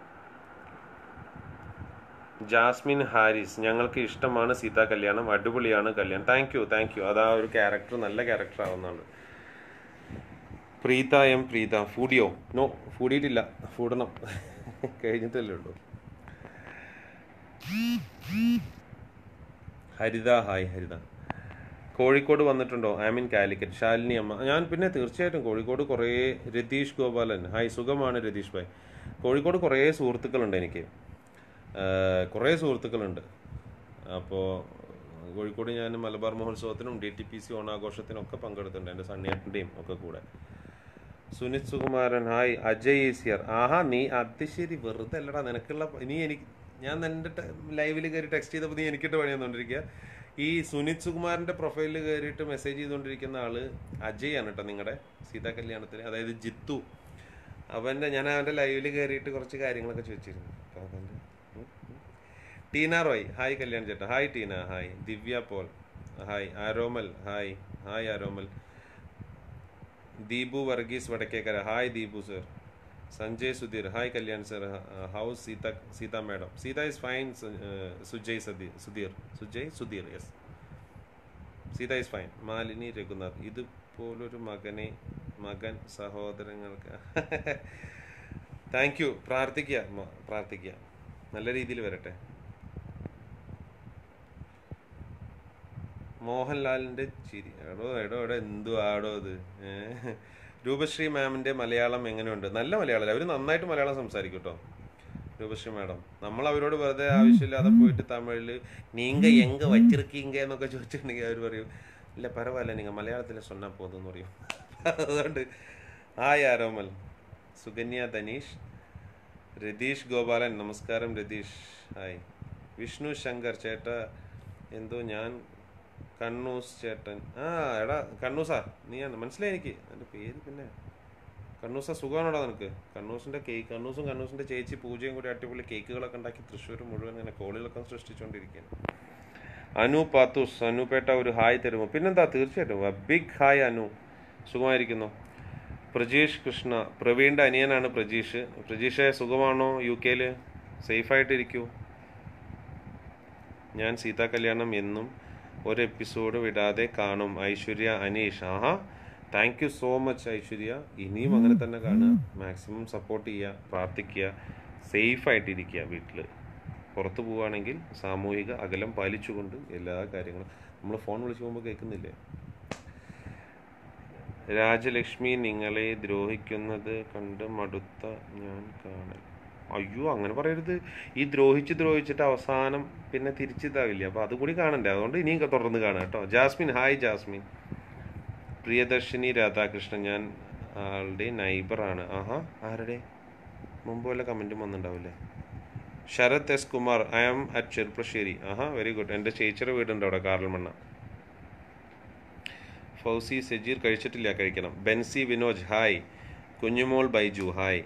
Speaker 1: ജാസ്മിൻ ഹാരിസ് ഞങ്ങൾക്ക് ഇഷ്ടമാണ് സീതാ കല്യാണം അടിപൊളിയാണ് കല്യാണം താങ്ക് യു താങ്ക് യു അതാ ഒരു ക്യാരക്ടർ നല്ല ക്യാരക്ടർ ആവുന്നുണ്ട് പ്രീത എം പ്രീത ഫൂഡിയോ നോ ഫൂഡിയിട്ടില്ല ഫൂടണം കഴിഞ്ഞിട്ടല്ലേ ഉള്ളൂ ഹരിത ഹായ് ഹരിത കോഴിക്കോട് വന്നിട്ടുണ്ടോ ഐ മീൻ കാലിക്കറ്റ് ശാലിനി അമ്മ ഞാൻ പിന്നെ തീർച്ചയായിട്ടും കോഴിക്കോട് കുറേ രതീഷ് ഗോപാലൻ ഹായ് സുഖമാണ് രതീഷ് ഭായ് കോഴിക്കോട് കുറേ സുഹൃത്തുക്കളുണ്ട് എനിക്ക് ആഹ് കുറേ സുഹൃത്തുക്കളുണ്ട് അപ്പോൾ കോഴിക്കോട് ഞാൻ മലബാർ മഹോത്സവത്തിനും ഡി ടി പി സി ഓണാഘോഷത്തിനും ഒക്കെ പങ്കെടുത്തിട്ടുണ്ട് എൻ്റെ സണ്ണിയേട്ടൻ്റെയും ഒക്കെ കൂടെ സുനിത് സുകുമാരൻ ഹായ് അജയ് ഈസിയർ ആഹാ നീ അത് ശരി വെറുതെ അല്ലടാ നിനക്കുള്ള നീ എനിക്ക് ഞാൻ എൻ്റെ ലൈവിൽ കയറി ടെക്സ്റ്റ് ചെയ്തപ്പോൾ നീ എനിക്കിട്ട് പണി തന്നുകൊണ്ടിരിക്കുക ഈ സുനിത് സുകുമാരൻ്റെ പ്രൊഫൈലിൽ കയറിയിട്ട് മെസ്സേജ് ചെയ്തുകൊണ്ടിരിക്കുന്ന ആള് അജയ് ആണ് കേട്ടോ നിങ്ങളുടെ സീതാ കല്യാണത്തിന് അതായത് ജിത്തു അവൻ്റെ ഞാൻ അവൻ്റെ ലൈവിൽ കയറിയിട്ട് കുറച്ച് കാര്യങ്ങളൊക്കെ ചോദിച്ചിരുന്നു അപ്പോൾ അവൻ്റെ ഉം, ഉം. ടീന റോയ് ഹായ് കല്യാൺ ചേട്ടാ hi Teena hi Divya Paul hi Aromal hi hi Aromal Deepu Varghese Vadakkekara hi Deepu sir Sanjay Sudheer hi Kalyan sir how's Seetha Seetha madam Seetha is fine Sujay Sadheer Sudheer Sujay Sudheer yes Seetha is fine Malini Raghunath ഇതുപോലൊരു മകനെ മകൻ സഹോദരങ്ങൾക്ക് താങ്ക് യു പ്രാർത്ഥിക്കുക മ- പ്രാർത്ഥിക്കുക നല്ല രീതിയിൽ വരട്ടെ മോഹൻലാലിന്റെ ചിരി എടോ എടോ എടോ എന്തു ആടോ അത് ഏ? രൂപശ്രീ മാമിന്റെ മലയാളം എങ്ങനെയുണ്ട് നല്ല മലയാളം അവർ നന്നായിട്ട് മലയാളം സംസാരിക്കും കേട്ടോ രൂപശ്രീ മാഡം നമ്മൾ അവരോട് വെറുതെ ആവശ്യമില്ലാതെ പോയിട്ട് തമിഴിൽ നീങ്ക എങ്ക വച്ചിരിക്കീങ്ക എന്നൊക്കെ ചോദിച്ചിട്ടുണ്ടെങ്കിൽ അവർ പറയും ഇല്ല പരവായില്ല നിങ്ങൾ മലയാളത്തിൽ സൊന്നാ പോകുന്നു പറയും അതുകൊണ്ട് ഹായ് ആരോമൽ സുകന്യ ധനീഷ് രതീഷ് ഗോപാലൻ നമസ്കാരം രതീഷ് ഹായ് വിഷ്ണു ശങ്കർ ചേട്ടാ എന്തോ ഞാൻ കണ്ണൂസ് ചേട്ടൻ ആ എടാ കണ്ണൂസാ നീയാണ് മനസ്സിലായി എനിക്ക് എൻ്റെ പേര് പിന്നെ കണ്ണൂസ സുഖമാണോടാ നിനക്ക് കണ്ണൂസിൻ്റെ കേക്ക് കണ്ണൂസും കണ്ണൂസിൻ്റെ ചേച്ചി പൂജയും കൂടി അടിപൊളി കേക്കുകളൊക്കെ ഉണ്ടാക്കി തൃശ്ശൂർ മുഴുവൻ ഇങ്ങനെ കോളിലൊക്കെ സൃഷ്ടിച്ചുകൊണ്ടിരിക്കുകയാണ് അനു പാത്തൂസ് അനുപേട്ട ഒരു ഹായ് തരുമോ പിന്നെന്താ തീർച്ചയായിട്ടും ബിഗ് ഹായ് അനു സുഖമായിരിക്കുന്നു പ്രജീഷ് കൃഷ്ണ പ്രവീണിൻ്റെ അനിയനാണ് പ്രജീഷ് പ്രജീഷെ സുഖമാണോ യു കെയിൽ സേഫായിട്ടിരിക്കൂ ഞാൻ സീതാ കല്യാണം എന്നും ഒരു എപ്പിസോഡ് വിടാതെ കാണും ഐശ്വര്യ അനീഷ് ആഹാ thank you so much Aishwarya ഇനിയും അങ്ങനെ തന്നെ കാണുക മാക്സിമം സപ്പോർട്ട് ചെയ്യുക പ്രാർത്ഥിക്കുക സേഫായിട്ടിരിക്കുക വീട്ടിൽ പുറത്ത് പോവുകയാണെങ്കിൽ സാമൂഹിക അകലം പാലിച്ചുകൊണ്ട് എല്ലാ കാര്യങ്ങളും നമ്മൾ ഫോൺ വിളിച്ചു പോകുമ്പോൾ കേൾക്കുന്നില്ലേ രാജലക്ഷ്മി നിങ്ങളെ ദ്രോഹിക്കുന്നത് കണ്ട് മടുത്ത ഞാൻ കാണൽ അയ്യോ അങ്ങനെ പറയരുത് ഈ ദ്രോഹിച്ച് ദ്രോഹിച്ചിട്ട് അവസാനം പിന്നെ തിരിച്ചിതാവില്ല അപ്പോൾ അതുകൂടി കാണണ്ടേ അതുകൊണ്ട് ഇനിയും തുടർന്ന് കാണാം കേട്ടോ Jasmine hi Jasmine Priyadarshini Radhakrishnan ഞാൻ ആളുടെ നൈബറാണ് ആഹാ ആരുടെ മുമ്പ് വല്ല കമൻറ്റും വന്നിട്ടുണ്ടാവില്ലേ Sarath S Kumar I am at Cherpulassery ആഹാ വെരി ഗുഡ് എൻ്റെ ചേച്ചിയുടെ വീടുണ്ട് അവിടെ കാറൽമണ്ണ ഫൗസി സജീർ കഴിച്ചിട്ടില്ല കഴിക്കണം ബെൻസി വിനോജ് ഹായ് കുഞ്ഞുമോൾ ബൈജു ഹായ്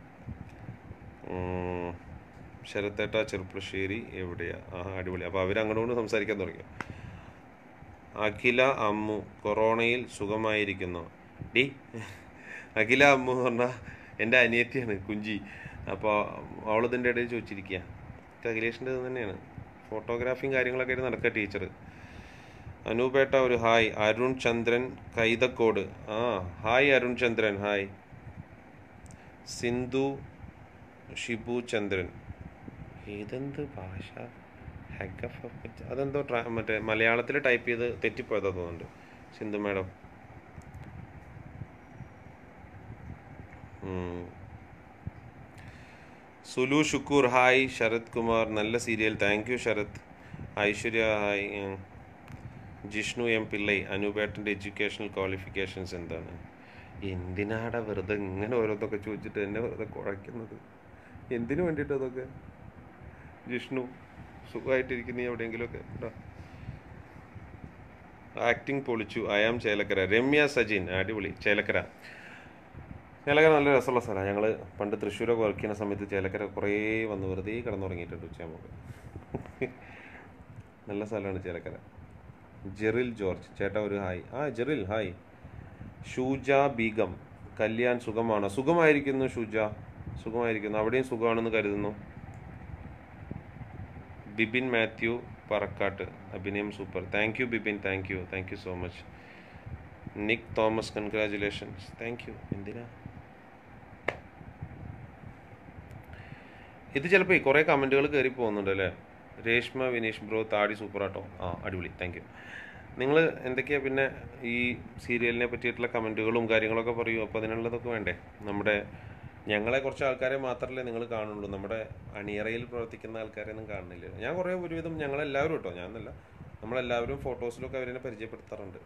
Speaker 1: ഉം, ശരത്തേട്ട ചെറുപ്പശ്ശേരി എവിടെയാ ആഹാ അടിപൊളി അപ്പോൾ അവർ അങ്ങോട്ട് സംസാരിക്കാൻ തുടങ്ങി അഖില അമ്മു കൊറോണയിൽ സുഖമായിരിക്കുന്നു ഡി അഖില അമ്മു എന്ന് പറഞ്ഞാൽ എൻ്റെ അനിയത്തിയാണ് കുഞ്ചി അപ്പോൾ അവളിതിൻ്റെ ഇടയിൽ ചോദിച്ചിരിക്കുക ഇത് അഖിലേഷിൻ്റെ ഇത് തന്നെയാണ് ഫോട്ടോഗ്രാഫിയും കാര്യങ്ങളൊക്കെ ആയിട്ട് നടക്കുക ടീച്ചർ അനൂപേട്ട ഒരു ഹായ് അരുൺ ചന്ദ്രൻ കൈതക്കോട് ആ ഹായ് അരുൺ ചന്ദ്രൻ ഹായ് സിന്ധു ഷിബു ചന്ദ്രൻ ഇതെന്ത് ഭാഷ ഹെഗ് ഓഫ് അതെന്തോ ട്രാ- മറ്റേ മലയാളത്തിൽ ടൈപ്പ് ചെയ്ത് തെറ്റിപ്പോയതാ തോന്നുന്നുണ്ട് സിന്ധു മാഡം ഉം. സുലു ഷുക്കൂർ ഹായ് ശരത് കുമാർ നല്ല serial thank you Sarath Aishwarya hi ഉം. ജിഷ്ണു എം പിള്ളൈ അനൂപേട്ടൻ്റെ എഡ്യൂക്കേഷണൽ ക്വാളിഫിക്കേഷൻസ് എന്താണ് എന്തിനാടാ വെറുതെ ഇങ്ങനെ ഓരോന്നൊക്കെ ചോദിച്ചിട്ട് എന്നെ വെറുതെ കുഴയ്ക്കുന്നത് എന്തിനു വേണ്ടിയിട്ട് അതൊക്കെ ജിഷ്ണു സുഖമായിട്ടിരിക്കുന്ന നീ എവിടെയെങ്കിലുമൊക്കെ കേട്ടോ ആക്ടിങ് പൊളിച്ചു അയാം ചേലക്കര രമ്യ സജിൻ അടിപൊളി ചേലക്കര ചേലക്കര നല്ല രസമുള്ള സ്ഥലമാണ് ഞങ്ങൾ പണ്ട് തൃശ്ശൂരൊക്കെ വർക്ക് ചെയ്യുന്ന സമയത്ത് ചേലക്കര കുറേ വന്ന് വെറുതെ കിടന്നുറങ്ങിയിട്ടുണ്ട് ഉച്ചയാകുമ്പോൾ നല്ല സ്ഥലമാണ് ചേലക്കര ജെറിൽ ജോർജ് ചേട്ടാ ഒരു ഹായ് ആ ജെറിൽ ഹായ് ഷൂജ ബീഗം കല്യാൺ സുഖമാണോ സുഖമായിരിക്കുന്നു ഷൂജ സുഖമായിരിക്കുന്നു അവിടെയും സുഖമാണെന്ന് കരുതുന്നു ബിബിൻ മാത്യു പറക്കാട്ട് അഭിനയം super thank you Bibin thank you thank you so much Nick Thomas congratulations thank you എന്തിനാ ഇത് ചിലപ്പോൾ കുറേ കമൻറ്റുകൾ കയറി പോകുന്നുണ്ട് അല്ലേ രേഷ്മ വിനീഷ് ബ്രോ താടി സൂപ്പറാട്ടോ ആ അടിപൊളി താങ്ക് യു നിങ്ങൾ എന്തൊക്കെയാ പിന്നെ ഈ സീരിയലിനെ പറ്റിയിട്ടുള്ള കമൻറ്റുകളും കാര്യങ്ങളൊക്കെ പറയൂ അപ്പോൾ അതിനുള്ളതൊക്കെ വേണ്ടേ നമ്മുടെ ഞങ്ങളെ കുറച്ച് ആൾക്കാരെ മാത്രമല്ലേ നിങ്ങൾ കാണുള്ളൂ നമ്മുടെ അണിയറയിൽ പ്രവർത്തിക്കുന്ന ആൾക്കാരെ ഒന്നും കാണുന്നില്ല ഞാൻ കുറേ ഒരുവിധം ഞങ്ങളെല്ലാവരും കേട്ടോ ഞാനല്ല നമ്മളെല്ലാവരും ഫോട്ടോസിലൊക്കെ അവരെ പരിചയപ്പെടുത്താറുണ്ട്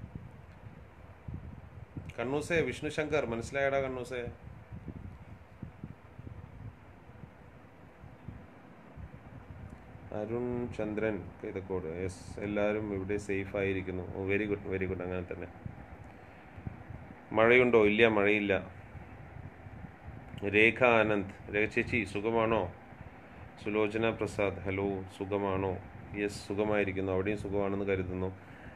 Speaker 1: കണ്ണൂസേ വിഷ്ണു ശങ്കർ മനസ്സിലായടാ കണ്ണൂസേ അരുൺ ചന്ദ്രൻ കൈതക്കോട് യെസ് എല്ലാവരും ഇവിടെ സേഫ് ആയിരിക്കുന്നു ഓ വെരി ഗുഡ് വെരി ഗുഡ് അങ്ങനെ തന്നെ മഴയുണ്ടോ ഇല്ല മഴയില്ല രേഖ ആനന്ദ് രേഖ ചേച്ചി സുഖമാണോ സുലോചന പ്രസാദ് ഹലോ സുഖമാണോ യെസ് സുഖമായിരിക്കുന്നു അവിടെയും സുഖമാണെന്ന് കരുതുന്നു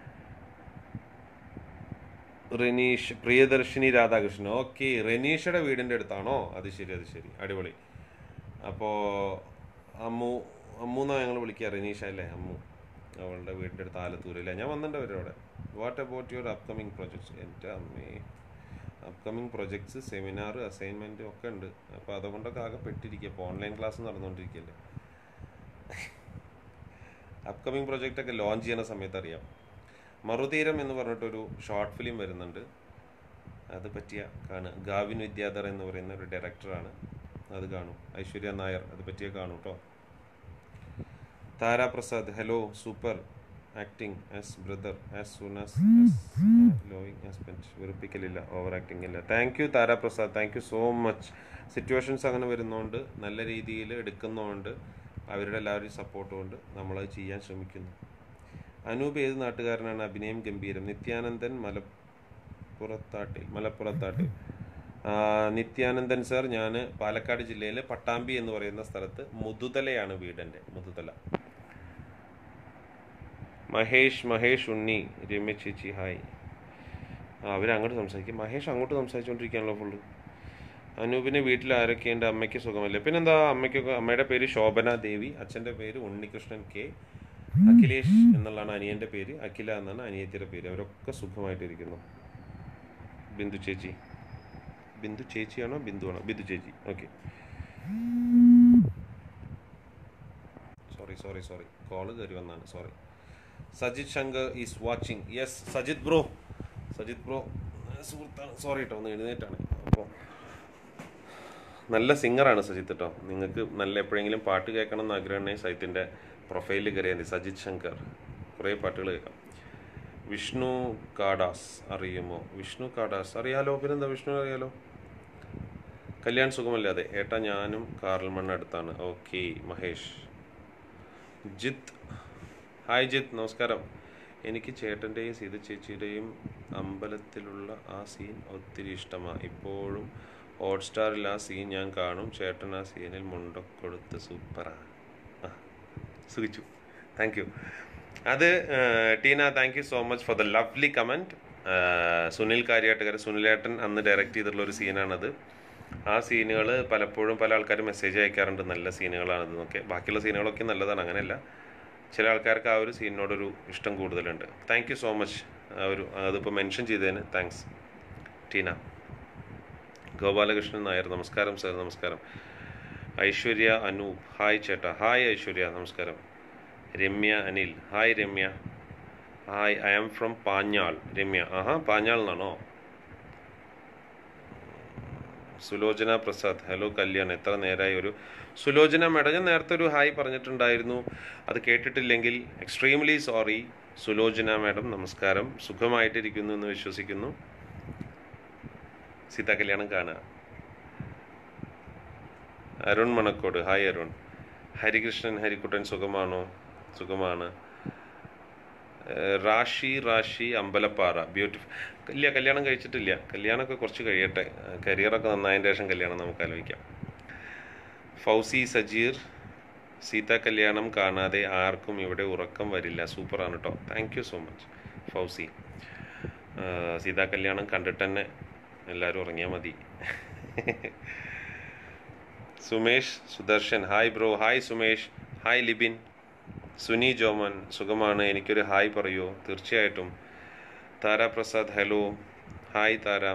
Speaker 1: റെനീഷ് പ്രിയദർശിനി രാധാകൃഷ്ണൻ ഓക്കെ റെനീഷയുടെ വീടിൻ്റെ അടുത്താണോ അത് ശരി അത് ശരി അടിപൊളി അപ്പോൾ അമ്മു അമ്മു എന്നാണ് ഞങ്ങൾ വിളിക്കുക റെനീഷ അല്ലേ അമ്മു അവളുടെ വീടിൻ്റെ അടുത്ത് ആലത്തൂരില്ല ഞാൻ വന്നിട്ടുണ്ട് അവരവിടെ what about your upcoming projects എൻ്റെ അമ്മേ അപ്കമിങ് പ്രൊജക്ട്സ് സെമിനാർ അസൈൻമെൻറ്റ് ഒക്കെ ഉണ്ട് അപ്പോൾ അതുകൊണ്ടൊക്കെ ആകെ പെട്ടിരിക്കുക ഇപ്പോൾ ഓൺലൈൻ ക്ലാസ് നടന്നുകൊണ്ടിരിക്കുകയല്ലേ അപ്കമിങ് പ്രൊജക്റ്റൊക്കെ ലോഞ്ച് ചെയ്യുന്ന സമയത്ത് അറിയാം മറുതീരം എന്ന് പറഞ്ഞിട്ടൊരു ഷോർട്ട് ഫിലിം വരുന്നുണ്ട് അത് പറ്റിയ കാണുക ഗാവിൻ വിദ്യാധർ എന്ന് പറയുന്ന ഒരു ഡയറക്ടറാണ് അത് കാണും ഐശ്വര്യ നായർ അത് പറ്റിയ കാണും കേട്ടോ Thara Prasad hello super acting as brother as soon as loving husband വെറുപ്പിക്കലില്ല ഓവർ ആക്ടിങ് ഇല്ല thank you Thara Prasad thank you so much situations അങ്ങനെ വരുന്നതുകൊണ്ട് നല്ല രീതിയിൽ എടുക്കുന്നതുകൊണ്ട് അവരുടെ എല്ലാവരുടെയും സപ്പോർട്ട് കൊണ്ട് നമ്മളത് ചെയ്യാൻ ശ്രമിക്കുന്നു അനൂപ് ഏത് നാട്ടുകാരനാണ് അഭിനയം ഗംഭീരം നിത്യാനന്ദൻ മലപ്പുറത്താട്ടിൽ മലപ്പുറത്താട്ടിൽ ആ, നിത്യാനന്ദൻ സർ ഞാൻ പാലക്കാട് ജില്ലയിലെ പട്ടാമ്പി എന്ന് പറയുന്ന സ്ഥലത്ത് മുതുതലയാണ് വീടെൻ്റെ മുതുതല മഹേഷ് മഹേഷ് ഉണ്ണി രമ്യ ചേച്ചി ഹായ് ആ അവരങ്ങോട്ട് സംസാരിക്കും മഹേഷ് അങ്ങോട്ട് സംസാരിച്ചുകൊണ്ടിരിക്കുകയാണല്ലോ ഫുള്ള് അനൂപിന് വീട്ടിൽ ആരൊക്കെയുണ്ട് അമ്മയ്ക്ക് സുഖമല്ലേ പിന്നെന്താ അമ്മയ്ക്കൊക്കെ അമ്മയുടെ പേര് ശോഭന ദേവി അച്ഛൻ്റെ പേര് ഉണ്ണികൃഷ്ണൻ കെ അഖിലേഷ് എന്നുള്ളതാണ് അനിയൻ്റെ പേര് അഖില എന്നാണ് അനിയത്തിയുടെ പേര് അവരൊക്കെ സുഖമായിട്ടിരിക്കുന്നു ബിന്ദു ചേച്ചി ബിന്ദു ചേച്ചിയാണോ ബിന്ദു ആണോ ബിന്ദു ചേച്ചി okay sorry sorry sorry call കയറി വന്നാണ് sorry Sajith Shankar is watching yes Sajith bro Sajith bro സുഹൃത്താണ് സോറി കേട്ടോ ഒന്ന് എഴുന്നേറ്റാണ് അപ്പോൾ നല്ല സിംഗറാണ് സജിത്ത് കേട്ടോ നിങ്ങൾക്ക് നല്ല എപ്പോഴെങ്കിലും പാട്ട് കേൾക്കണം എന്ന് ആഗ്രഹമുണ്ടെങ്കിൽ സജിത്തിൻ്റെ പ്രൊഫൈലിൽ കയറിയാൽ മതി സജിത് ശങ്കർ കുറേ പാട്ടുകൾ കേൾക്കാം വിഷ്ണു കാടാസ് അറിയുമോ വിഷ്ണു കാടാസ് അറിയാലോ പിന്നെന്താ വിഷ്ണു അറിയാലോ കല്യാൺ സുഖമല്ലേ അതെ ഏട്ടാ ഞാനും കാറൽ മണ്ണ അടുത്താണ് ഓക്കെ മഹേഷ് ജിത്ത് ഹായ് ജിത്ത് നമസ്കാരം എനിക്ക് ചേട്ടൻ്റെയും സീത ചേച്ചിയുടെയും അമ്പലത്തിലുള്ള ആ സീൻ ഒത്തിരി ഇഷ്ടമാണ് ഇപ്പോഴും ഹോട്ട്സ്റ്റാറിൽ ആ സീൻ ഞാൻ കാണും ചേട്ടൻ ആ സീനിൽ മുണ്ടക്കൊടുത്ത് സൂപ്പറാണ് ആ സുഖിച്ചു താങ്ക് യു അത് ആ, Teena thank you so much for the lovely comment Sunil കാര്യാട്ടുകാരൻ സുനിലേട്ടൻ അന്ന് ഡയറക്റ്റ് ചെയ്തിട്ടുള്ള ഒരു സീനാണത് ആ സീനുകൾ പലപ്പോഴും പല ആൾക്കാരും മെസ്സേജ് അയക്കാറുണ്ട് നല്ല സീനുകളാണിതെന്നൊക്കെ ബാക്കിയുള്ള സീനുകളൊക്കെ നല്ലതാണ് അങ്ങനെയല്ല ചില ആൾക്കാർക്ക് ആ ഒരു സീനിനോടൊരു ഇഷ്ടം കൂടുതലുണ്ട് താങ്ക് യു സോ മച്ച് ആ ഒരു അതിപ്പോൾ മെൻഷൻ ചെയ്തതിന് താങ്ക്സ് ടീന ഗോപാലകൃഷ്ണൻ നായർ നമസ്കാരം സർ നമസ്കാരം ഐശ്വര്യ അനൂപ് ഹായ് ചേട്ടാ ഹായ് ഐശ്വര്യ നമസ്കാരം Ramya Anil hi Ramya hi I am from Panjal Ramya ആഹാ പാഞ്ഞാൾ എന്നാണോ സുലോചന പ്രസാദ് ഹലോ കല്യാൺ എത്ര നേരമായി ഒരു സുലോചന മേഡം ഞാൻ നേരത്തെ ഒരു ഹായ് പറഞ്ഞിട്ടുണ്ടായിരുന്നു അത് കേട്ടിട്ടില്ലെങ്കിൽ എക്സ്ട്രീംലി സോറി സുലോചന മാഡം നമസ്കാരം സുഖമായിട്ടിരിക്കുന്നു എന്ന് വിശ്വസിക്കുന്നു സീതാ കല്യാണം കാണുക അരുൺ മണക്കോട് ഹായ് അരുൺ ഹരികൃഷ്ണൻ ഹരിക്കുട്ടൻ സുഖമാണോ സുഖമാണ് ഏഹ് റാഷി റാഷി അമ്പലപ്പാറ ബ്യൂട്ടിഫുൾ ഇല്ല കല്യാണം കഴിച്ചിട്ടില്ല കല്യാണമൊക്കെ കുറച്ച് കഴിയട്ടെ കരിയറൊക്കെ നന്നായതിൻ്റെ ശേഷം കല്യാണം നമുക്ക് ആലോചിക്കാം ഫൗസി സജീർ സീത കല്യാണം കാണാതെ ആർക്കും ഇവിടെ ഉറക്കം വരില്ല സൂപ്പറാണ് കേട്ടോ thank you so much Fousi ഏഹ് സീതാ കല്യാണം കണ്ടിട്ട് തന്നെ എല്ലാവരും ഉറങ്ങിയാൽ മതി Sumesh Sudarshan hi bro hi Sumesh hi Libin Suni Joman സുഖമാണ് എനിക്കൊരു ഹായ് പറയൂ തീർച്ചയായിട്ടും താര പ്രസാദ് ഹലോ ഹായ് താര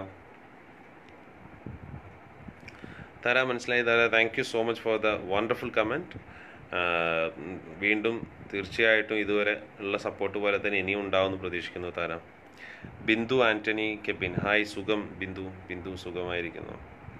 Speaker 1: താര മനസ്സിലായി Thara thank you so much for the wonderful comment വീണ്ടും തീർച്ചയായിട്ടും ഇതുവരെ ഉള്ള സപ്പോർട്ട് പോലെ തന്നെ ഇനിയും ഉണ്ടാവുമെന്ന് പ്രതീക്ഷിക്കുന്നു താര ബിന്ദു ആന്റണി കെബിൻ ഹായ് സുഖം ബിന്ദു ബിന്ദു സുഖമായിരിക്കുന്നു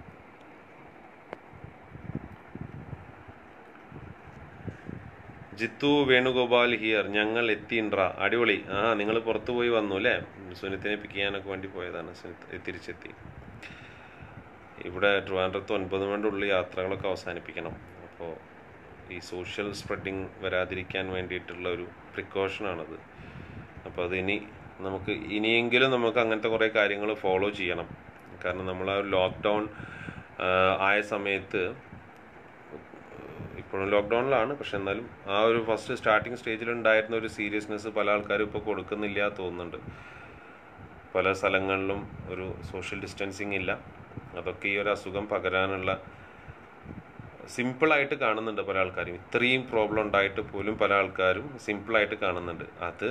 Speaker 1: ജിത്തു വേണുഗോപാൽ ഹിയർ ഞങ്ങൾ എത്തിയിൻട്ര അടിപൊളി ആ നിങ്ങൾ പുറത്തു പോയി വന്നു അല്ലേ സുനിത്തിനെ പിക്ക് ചെയ്യാനൊക്കെ വേണ്ടി പോയതാണ് സുനിത്ത് തിരിച്ചെത്തി ഇവിടെ ട്രിവാൻഡ്രത്ത് ഒൻപത് മണിയുടെ ഉള്ളിൽ യാത്രകളൊക്കെ അവസാനിപ്പിക്കണം അപ്പോൾ ഈ സോഷ്യൽ സ്പ്രെഡിങ് വരാതിരിക്കാൻ വേണ്ടിയിട്ടുള്ള ഒരു പ്രിക്കോഷനാണത് അപ്പോൾ അത് ഇനി നമുക്ക് ഇനിയെങ്കിലും നമുക്ക് അങ്ങനത്തെ കുറേ കാര്യങ്ങൾ ഫോളോ ചെയ്യണം കാരണം നമ്മൾ ആ ലോക്ക്ഡൗൺ ആയ സമയത്ത് ഇപ്പോഴും ലോക്ക്ഡൗണിലാണ് പക്ഷെ എന്നാലും ആ ഒരു ഫസ്റ്റ് സ്റ്റാർട്ടിങ് സ്റ്റേജിൽ ഉണ്ടായിരുന്ന ഒരു സീരിയസ്നെസ് പല ആൾക്കാരും ഇപ്പോൾ കൊടുക്കുന്നില്ല തോന്നുന്നുണ്ട് പല സ്ഥലങ്ങളിലും ഒരു സോഷ്യൽ ഡിസ്റ്റൻസിങ് ഇല്ല അതൊക്കെ ഈ ഒരു അസുഖം പകരാനുള്ള സിമ്പിളായിട്ട് കാണുന്നുണ്ട് പല ആൾക്കാരും ഇത്രയും പ്രോബ്ലം ഉണ്ടായിട്ട് പോലും പല ആൾക്കാരും സിമ്പിളായിട്ട് കാണുന്നുണ്ട് അത്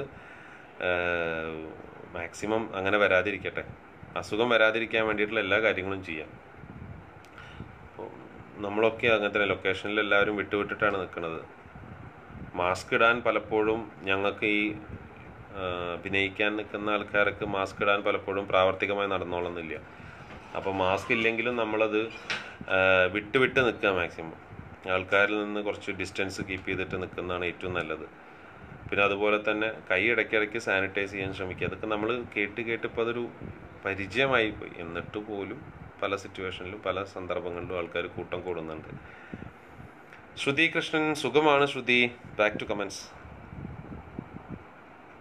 Speaker 1: മാക്സിമം അങ്ങനെ വരാതിരിക്കട്ടെ അസുഖം വരാതിരിക്കാൻ വേണ്ടിയിട്ടുള്ള എല്ലാ കാര്യങ്ങളും ചെയ്യാം അപ്പോൾ നമ്മളൊക്കെ അങ്ങനെ തന്നെ ലൊക്കേഷനിൽ എല്ലാവരും വിട്ടുവിട്ടിട്ടാണ് നിൽക്കുന്നത് മാസ്ക് ഇടാൻ പലപ്പോഴും ഞങ്ങൾക്ക് ഈ ആ, അഭിനയിക്കാൻ നിൽക്കുന്ന ആൾക്കാർക്ക് മാസ്ക് ഇടാൻ പലപ്പോഴും പ്രാവർത്തികമായി നടന്നോളുന്നില്ല അപ്പോൾ മാസ്ക് ഇല്ലെങ്കിലും നമ്മളത് ആ, വിട്ട് വിട്ട് നിൽക്കുക മാക്സിമം ആൾക്കാരിൽ നിന്ന് കുറച്ച് ഡിസ്റ്റൻസ് കീപ്പ് ചെയ്തിട്ട് നിൽക്കുന്നതാണ് ഏറ്റവും നല്ലത് പിന്നെ അതുപോലെ തന്നെ കൈ ഇടയ്ക്കിടയ്ക്ക് സാനിറ്റൈസ് ചെയ്യാൻ ശ്രമിക്കുക അതൊക്കെ നമ്മൾ കേട്ട് കേട്ട് ഇപ്പോൾ അതൊരു പരിചയമായി പോയി എന്നിട്ട് പോലും പല സിറ്റുവേഷനിലും പല സന്ദർഭങ്ങളിലും ആൾക്കാർ കൂട്ടം കൂടുന്നുണ്ട് ശ്രുതി കൃഷ്ണൻ സുഖമാണ് Shruthi back to comments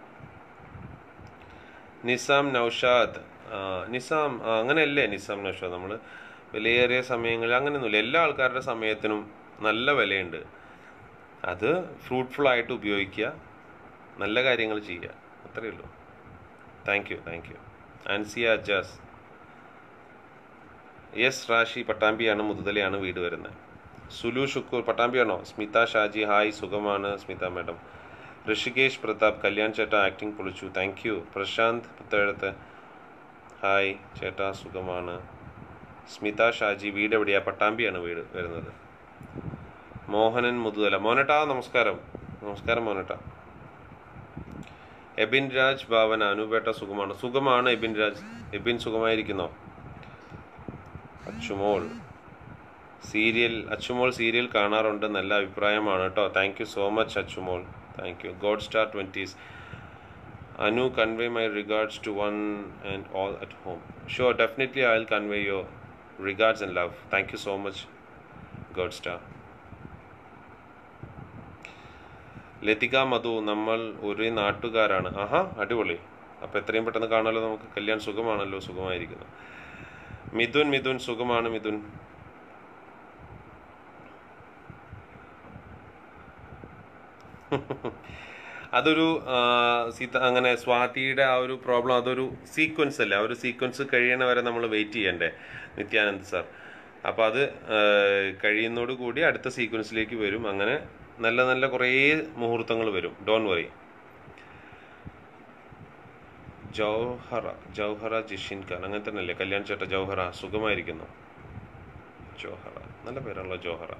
Speaker 1: Nizam Noushad ആ, നിസാം ആ, അങ്ങനെയല്ലേ നിസാം നൗഷാദ് നമ്മൾ വിലയേറിയ സമയങ്ങളിൽ അങ്ങനെയൊന്നുമില്ല എല്ലാ ആൾക്കാരുടെ സമയത്തിനും നല്ല വിലയുണ്ട് അത് ഫ്രൂട്ട്ഫുൾ ആയിട്ട് ഉപയോഗിക്കുക നല്ല കാര്യങ്ങൾ ചെയ്യുക അത്രയേ ഉള്ളൂ thank you thank you Ansiya Ajas yes Rashi പട്ടാമ്പിയാണ് മുതുതലയാണ് വീട് വരുന്നത് സുലു ഷുക്കൂർ പട്ടാമ്പിയാണോ സ്മിത ഷാജി ഹായ് സുഖമാണ് സ്മിത മാഡം ഋഷികേഷ് പ്രതാപ് കല്യാൺ ചേട്ടാ ആക്ടിംഗ് പൊളിച്ചു thank you Prashanth Puthezhath hi ചേട്ടാ സുഖമാണ് സ്മിത ഷാജി വീട് എവിടെയാ പട്ടാമ്പിയാണ് വീട് വരുന്നത് മോഹനൻ മുതുതല മോനട്ടാ നമസ്കാരം നമസ്കാരം മോനട്ടാ എബിൻ രാജ് ഭാവന അനുപേട്ട സുഖമാണ് സുഖമാണ് എബിൻ രാജ് എബിൻ സുഖമായിരിക്കുന്നോ അച്ചുമോൾ സീരിയൽ അച്ചുമോൾ സീരിയൽ കാണാറുണ്ട് നല്ല അഭിപ്രായമാണ് കേട്ടോ thank you so much Achumol thank you god star twenties Anu convey my regards to one and all at home sure definitely I will convey your regards and love thank you so much god star Lathika Madhu നമ്മൾ ഒരു നാട്ടുകാരാണ് ആഹാ അടിപൊളി അപ്പോൾ എത്രയും പെട്ടെന്ന് കാണാമല്ലോ നമുക്ക് കല്യാൺ സുഖമാണല്ലോ സുഖമായിരിക്കുന്നു മിഥുൻ മിഥുൻ സുഖമാണ് മിഥുൻ അതൊരു ആ, സീത അങ്ങനെ സ്വാതിയുടെ ആ ഒരു പ്രോബ്ലം അതൊരു സീക്വൻസ് അല്ലേ ആ ഒരു സീക്വൻസ് കഴിയണ വരെ നമ്മൾ വെയിറ്റ് ചെയ്യണ്ടേ നിത്യാനന്ദ് സാർ അപ്പോൾ അത് ആ, കഴിയുന്നതോട് കൂടി അടുത്ത സീക്വൻസിലേക്ക് വരും അങ്ങനെ നല്ല നല്ല കുറേ മുഹൂർത്തങ്ങൾ വരും ഡോൺ വറി ജൗഹറ ജൗഹറ ജിഷിൻ ഖാൻ അങ്ങനെ തന്നെയല്ലേ കല്യാൺ ചേട്ട ജൗഹറ സുഖമായിരിക്കുന്നു ജോഹറ നല്ല പേരാണല്ലോ Johara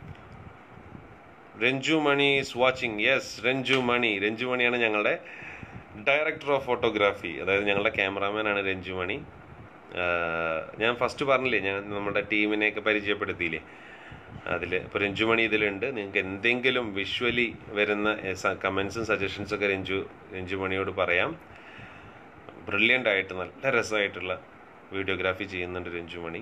Speaker 1: Ranju Mani is watching yes Ranju Mani Ranju മണിയാണ് ഞങ്ങളുടെ ഡയറക്ടർ ഓഫ് ഫോട്ടോഗ്രാഫി അതായത് ഞങ്ങളുടെ ക്യാമറാമാൻ ആണ് രഞ്ജു മണി ആഹ് ഞാൻ ഫസ്റ്റ് പറഞ്ഞില്ലേ ഞാൻ നമ്മുടെ ടീമിനെയൊക്കെ പരിചയപ്പെടുത്തിയില്ലേ അതിൽ ഇപ്പോൾ രഞ്ജുമണി ഇതിലുണ്ട് നിങ്ങൾക്ക് എന്തെങ്കിലും വിഷ്വലി വരുന്ന കമൻസും സജഷൻസും ഒക്കെ രഞ്ജു രഞ്ജുമണിയോട് പറയാം ബ്രില്യൻ്റ് ആയിട്ട് നല്ല രസമായിട്ടുള്ള വീഡിയോഗ്രാഫി ചെയ്യുന്നുണ്ട് രഞ്ജുമണി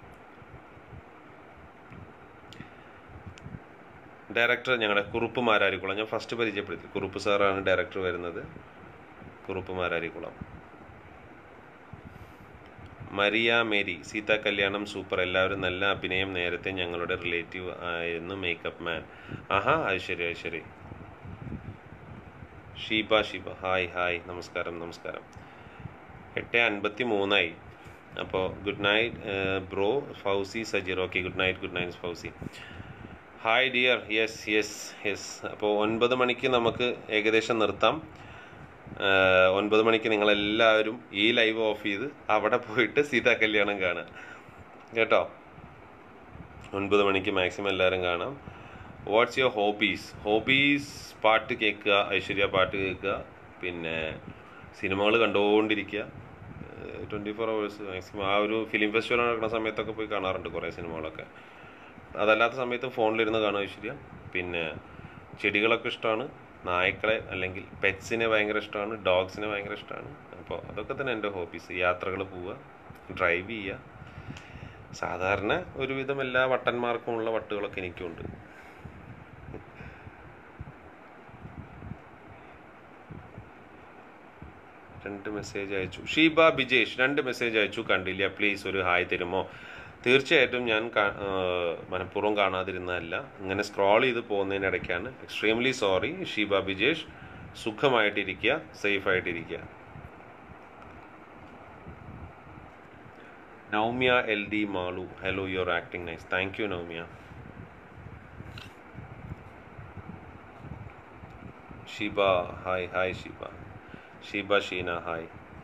Speaker 1: ഡയറക്ടർ ഞങ്ങളുടെ കുറുപ്പ് മാരാരിക്കുളം ഞാൻ ഫസ്റ്റ് പരിചയപ്പെടുത്തി കുറുപ്പ് സാറാണ് ഡയറക്ടർ വരുന്നത് കുറുപ്പ് മാരാരിക്കുളം മരിയ മേരി സീത കല്യാണം സൂപ്പർ എല്ലാവരും നല്ല അഭിനയം നേരത്തെ ഞങ്ങളുടെ റിലേറ്റീവ് ആയിരുന്നു മേക്കപ്പ് മാൻ ആഹാ അത് ശരി അത് ശരി ഷീബ ഷീബ ഹായ് ഹായ് നമസ്കാരം നമസ്കാരം എട്ട് അൻപത്തി മൂന്നായി അപ്പോൾ good night bro Fousi Sajeer okay good night good night Fousi hi dear yes yes yes അപ്പോൾ ഒൻപത് മണിക്ക് നമുക്ക് ഏകദേശം നിർത്താം ആഹ് ഒൻപത് മണിക്ക് നിങ്ങളെല്ലാവരും ഈ ലൈവ് ഓഫ് ചെയ്ത് അവിടെ പോയിട്ട് സീതാ കല്യാണം കാണുക കേട്ടോ ഒൻപത് മണിക്ക് മാക്സിമം എല്ലാവരും കാണാം വാട്ട്സ് യുവർ ഹോബീസ് ഹോബീസ് പാട്ട് കേൾക്കുക ഐശ്വര്യ പാട്ട് കേൾക്കുക പിന്നെ സിനിമകൾ കണ്ടുകൊണ്ടിരിക്കുക ട്വൻറ്റി ഫോർ അവേഴ്സ് മാക്സിമം ആ ഒരു ഫിലിം ഫെസ്റ്റിവൽ നടക്കുന്ന സമയത്തൊക്കെ പോയി കാണാറുണ്ട് കുറേ സിനിമകളൊക്കെ അതല്ലാത്ത സമയത്ത് ഫോണിലിരുന്ന് കാണുക ഐശ്വര്യ പിന്നെ ചെടികളൊക്കെ ഇഷ്ടമാണ് നായ്ക്കളെ അല്ലെങ്കിൽ പെറ്റ്സിനെ ഭയങ്കര ഇഷ്ടമാണ് ഡോഗ്സിനെ ഭയങ്കര ഇഷ്ടമാണ് അപ്പോൾ അതൊക്കെ തന്നെ എൻ്റെ ഹോബീസ് യാത്രകൾ പോവുക ഡ്രൈവ് ചെയ്യുക സാധാരണ ഒരുവിധം എല്ലാ വട്ടന്മാർക്കുമുള്ള വട്ടുകളൊക്കെ എനിക്കുണ്ട് രണ്ട് മെസ്സേജ് അയച്ചു ഷീബ ബിജേഷ് രണ്ട് മെസ്സേജ് അയച്ചു കണ്ടില്ല പ്ലീസ് ഒരു ഹായ് തരുമോ തീർച്ചയായിട്ടും ഞാൻ കാ- ആ, മനഃപൂർവ്വം കാണാതിരുന്നതല്ല ഇങ്ങനെ സ്ക്രോൾ ചെയ്ത് പോകുന്നതിനിടയ്ക്കാണ് എക്സ്ട്രീംലി സോറി ഷീബ ബിജേഷ് സുഖമായിട്ടിരിക്കുക സേഫായിട്ടിരിക്കുക Noumya L D Malu hello your acting nice thank you Noumya Sheeba hi hi Sheeba Sheeba Sheena hi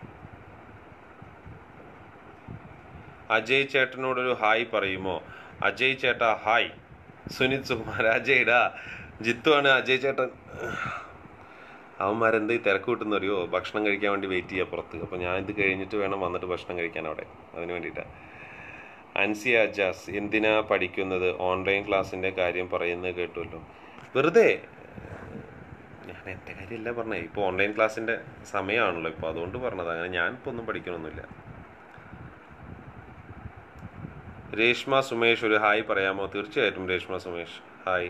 Speaker 1: Ajay ചേട്ടനോടൊരു ഹായ് പറയുമോ അജയ് ചേട്ടാ ഹായ് സുനിത് സുകുമാർ അജയ്ടാ ജിത്തുവാണ് അജയ് ചേട്ടൻ അവന്മാരെന്ത് ഈ തിരക്ക് കിട്ടുന്നറിയോ ഭക്ഷണം കഴിക്കാൻ വേണ്ടി വെയിറ്റ് ചെയ്യുക പുറത്ത് അപ്പോൾ ഞാൻ ഇത് കഴിഞ്ഞിട്ട് വേണം വന്നിട്ട് ഭക്ഷണം കഴിക്കാൻ അവിടെ അതിന് വേണ്ടിയിട്ടാണ് അൻസി അജാസ് എന്തിനാ പഠിക്കുന്നത് ഓൺലൈൻ ക്ലാസ്സിൻ്റെ കാര്യം പറയുന്നത് കേട്ടുമല്ലോ വെറുതെ ഞാൻ എൻ്റെ കാര്യമല്ല പറഞ്ഞത് ഇപ്പോൾ ഓൺലൈൻ ക്ലാസ്സിൻ്റെ സമയമാണല്ലോ ഇപ്പോൾ അതുകൊണ്ട് പറഞ്ഞത് അങ്ങനെ ഞാൻ ഇപ്പോൾ ഒന്നും പഠിക്കണമൊന്നുമില്ല രേഷ്മ സുമേഷ് ഒരു ഹായ് പറയാമോ തീർച്ചയായിട്ടും രേഷ്മ സുമേഷ് ഹായ്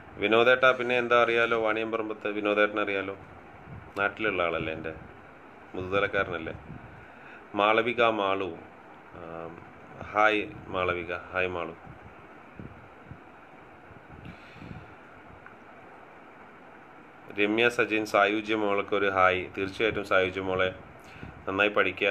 Speaker 1: വിനോദേട്ട പിന്നെ എന്താ അറിയാലോ വാണിയമ്പറമ്പത്ത് വിനോദേട്ടനെ അറിയാലോ നാട്ടിലുള്ള ആളല്ലേ എൻ്റെ മുതുതലക്കാരനല്ലേ മാളവിക മാളു ആം, ഹായ് മാളവിക ഹായ് മാളു രമ്യ സജിൻ സായുജ്യ മോൾക്ക് ഒരു ഹായ് തീർച്ചയായിട്ടും സായുജ്യ മോളെ നന്നായി പഠിക്കുക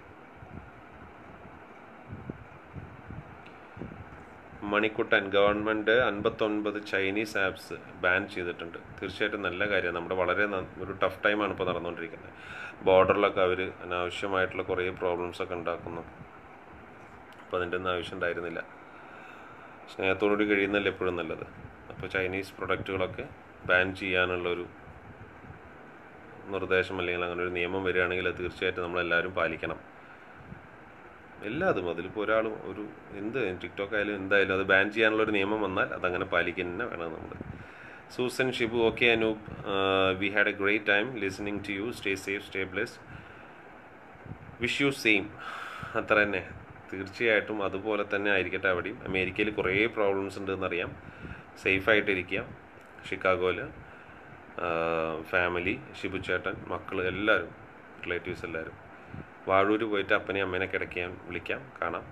Speaker 1: മണിക്കുട്ടൻ ഗവൺമെൻറ് അൻപത്തൊൻപത് ചൈനീസ് ആപ്സ് ബാൻ ചെയ്തിട്ടുണ്ട് തീർച്ചയായിട്ടും നല്ല കാര്യമാണ് നമ്മുടെ വളരെ ന- ഒരു ടഫ് ടൈമാണ് ഇപ്പോൾ നടന്നുകൊണ്ടിരിക്കുന്നത് ബോർഡറിലൊക്കെ അവർ അനാവശ്യമായിട്ടുള്ള കുറേ പ്രോബ്ലംസ് ഒക്കെ ഉണ്ടാക്കുന്നു അപ്പോൾ അതിൻ്റെ ഒന്നും ആവശ്യം ഉണ്ടായിരുന്നില്ല സ്നേഹത്തോടുകൂടി കഴിയുന്നല്ലേ എപ്പോഴും നല്ലത് അപ്പോൾ ചൈനീസ് പ്രൊഡക്റ്റുകളൊക്കെ ബാൻ ചെയ്യാനുള്ളൊരു നിർദ്ദേശം അല്ലെങ്കിൽ അങ്ങനെ ഒരു നിയമം വരികയാണെങ്കിൽ അത് തീർച്ചയായിട്ടും നമ്മളെല്ലാവരും പാലിക്കണം എല്ലാതും അതിലിപ്പോൾ ഒരാളും ഒരു എന്ത് ടിക്ടോക്ക് ആയാലും എന്തായാലും അത് ബാൻ ചെയ്യാനുള്ള ഒരു നിയമം വന്നാൽ അതങ്ങനെ പാലിക്കുക തന്നെ വേണം നമ്മൾ Susan Shibu okay Anoop we had a great time listening to you stay safe stay blessed wish you same അത്ര തന്നെ തീർച്ചയായിട്ടും അതുപോലെ തന്നെ ആയിരിക്കട്ടെ അവിടെയും അമേരിക്കയിൽ കുറേ പ്രോബ്ലംസ് ഉണ്ടെന്നറിയാം സേഫായിട്ടിരിക്കുക ഷിക്കാഗോയിൽ ഫാമിലി ഷിബുച്ചേട്ടൻ മക്കൾ എല്ലാവരും റിലേറ്റീവ്സ് എല്ലാവരും വാഴൂർ പോയിട്ട് അപ്പനെയും അമ്മേനെ കിടക്കാൻ വിളിക്കാം കാണാം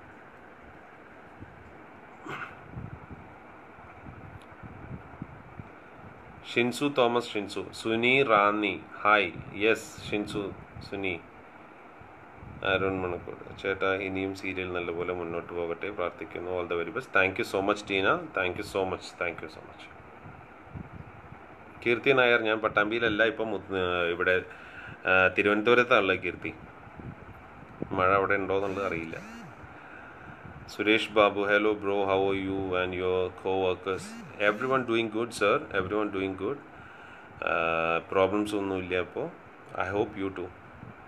Speaker 1: ഷിൻസു തോമസ് ഷിൻസു സുനി റാന്നി ഹായ് യെസ് ഷിൻസു സുനി അരുൺ മണക്കോട് ചേട്ടാ ഇനിയും സീരിയൽ നല്ലപോലെ മുന്നോട്ട് പോകട്ടെ പ്രാർത്ഥിക്കുന്നു all the very best thank you so much Teena thank you so much thank you so much Keerthi Nair ഞാൻ പട്ടാമ്പിയിലല്ല ഇപ്പം മുത്ത്- ഇവിടെ ആ, തിരുവനന്തപുരത്താണല്ലോ കീർത്തി മഴ അവിടെ ഉണ്ടോ എന്നുള്ളത് അറിയില്ല Suresh Babu hello bro how are you and your coworkers everyone doing good sir everyone doing good problems ഒന്നുമില്ല അപ്പോൾ I hope you too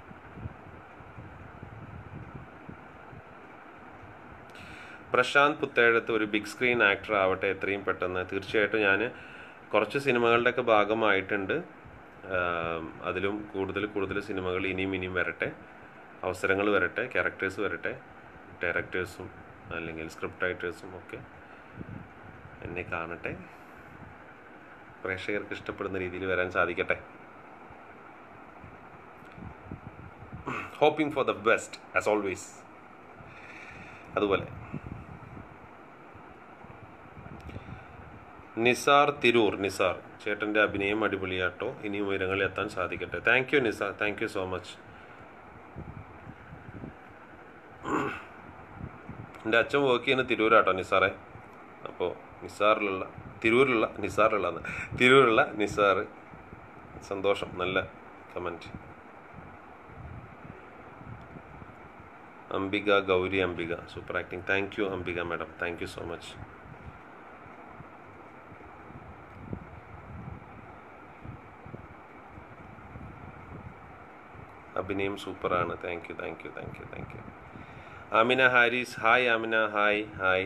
Speaker 1: Prashanth Puthezhath ഒരു ബിഗ് സ്ക്രീൻ ആക്ടർ ആവട്ടെ എത്രയും പെട്ടെന്ന് തീർച്ചയായിട്ടും ഞാൻ കുറച്ച് സിനിമകളുടെയൊക്കെ ഭാഗമായിട്ടുണ്ട് ആം, അതിലും കൂടുതൽ കൂടുതൽ സിനിമകൾ ഇനിയും ഇനിയും വരട്ടെ അവസരങ്ങൾ വരട്ടെ ക്യാരക്ടേഴ്സ് വരട്ടെ ഡയറക്ടേഴ്സും അല്ലെങ്കിൽ സ്ക്രിപ്റ്റ് റൈറ്റേഴ്സും ഒക്കെ എന്നെ കാണട്ടെ പ്രേക്ഷകർക്ക് ഇഷ്ടപ്പെടുന്ന രീതിയിൽ വരാൻ സാധിക്കട്ടെ hoping for the best as always അതുപോലെ നിസാർ തിരൂർ നിസാർ ചേട്ടൻ്റെ അഭിനയം അടിപൊളിയാട്ടോ ഇനിയും ഉയരങ്ങളിൽ എത്താൻ സാധിക്കട്ടെ thank you Nisar thank you so much എൻ്റെ അച്ഛൻ വർക്ക് ചെയ്യുന്ന തിരൂരാട്ടോ നിസാറെ അപ്പോൾ നിസാറിലുള്ള തിരൂരിലുള്ള നിസാറിലുള്ള തിരൂരുള്ള നിസാർ സന്തോഷം നല്ല comment Ambika Gauri Ambika super acting thank you Ambika madam thank you so much അഭിനയം സൂപ്പറാണ് thank you thank you thank you thank you Amina Haris hi Amina hi hi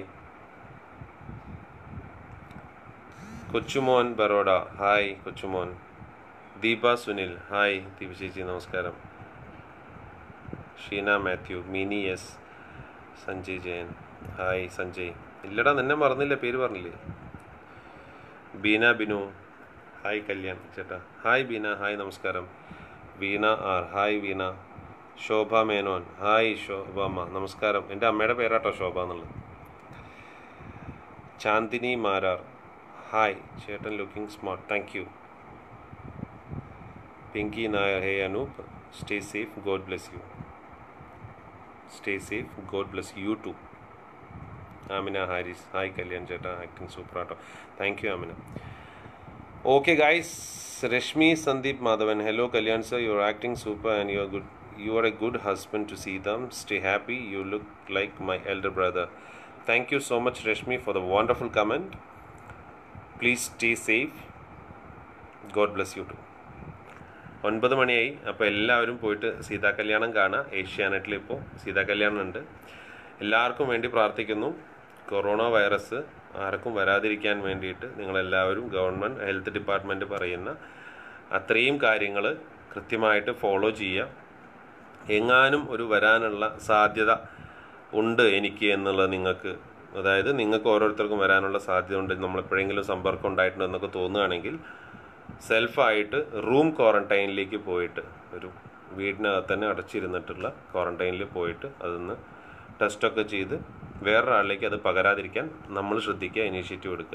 Speaker 1: Kochumon Baroda hi Kochumon Deepa Sunil hi Deepa ചേച്ചി നമസ്കാരം ഷീന മാത്യു മിനി എസ് സഞ്ജയ് ജയൻ ഹായ് സഞ്ജയ് ഇല്ലടാ നിന്നെ മറന്നില്ല പേര് പറഞ്ഞില്ലേ ബീന ബിനു ഹായ് കല്യാൺ ചേട്ടാ ഹായ് ബീന ഹായ് നമസ്കാരം Veena R hi Veena Shobha Menon hi ശോഭമ്മ നമസ്കാരം എൻ്റെ അമ്മയുടെ പേരാട്ടോ ശോഭ എന്നുള്ളത് ചാന്ദിനി മാരാർ ഹായ് ചേട്ടൻ looking smart thank you Pinky Nair hey Anoop stay safe god bless you stay safe god bless you too Amina Haris hi Kalyan ചേട്ടാ ആക്ടിങ് സൂപ്പറാട്ടോ thank you Amina Okay, guys. Rashmi Sandeep Madhavan. Hello, Kalyan sir. You're acting super and you're good. You are a good husband to see them. Stay happy. You look like my elder brother. Thank you so much, Rashmi, for the wonderful comment. Please stay safe. God bless you too. ഒൻപത് മണിയായി അപ്പോൾ എല്ലാവരും പോയിട്ട് സീതാ കല്യാണം കാണാം ഏഷ്യാനെറ്റിൽ ഇപ്പോൾ സീതാ കല്യാണം ഉണ്ട് എല്ലാവർക്കും വേണ്ടി പ്രാർത്ഥിക്കുന്നു കൊറോണ വൈറസ് ആർക്കും വരാതിരിക്കാൻ വേണ്ടിയിട്ട് നിങ്ങളെല്ലാവരും ഗവൺമെൻറ് ഹെൽത്ത് ഡിപ്പാർട്ട്മെൻറ്റ് പറയുന്ന അത്രയും കാര്യങ്ങൾ കൃത്യമായിട്ട് ഫോളോ ചെയ്യുക എങ്ങാനും ഒരു വരാനുള്ള സാധ്യത ഉണ്ട് എനിക്ക് എന്നുള്ളത് നിങ്ങൾക്ക് അതായത് നിങ്ങൾക്ക് ഓരോരുത്തർക്കും വരാനുള്ള സാധ്യത ഉണ്ട് നമ്മൾ എപ്പോഴെങ്കിലും സമ്പർക്കം ഉണ്ടായിട്ടുണ്ട് എന്നൊക്കെ തോന്നുകയാണെങ്കിൽ സെൽഫായിട്ട് റൂം ക്വാറന്റൈനിലേക്ക് പോയിട്ട് ഒരു വീടിനകത്ത് തന്നെ അടച്ചിരുന്നിട്ടുള്ള ക്വാറന്റൈനിൽ പോയിട്ട് അതൊന്ന് ടെസ്റ്റൊക്കെ ചെയ്ത് വേറൊരാളിലേക്ക് അത് പകരാതിരിക്കാൻ നമ്മൾ ശ്രദ്ധിക്കുക ഇനീഷ്യേറ്റീവ് എടുക്കുക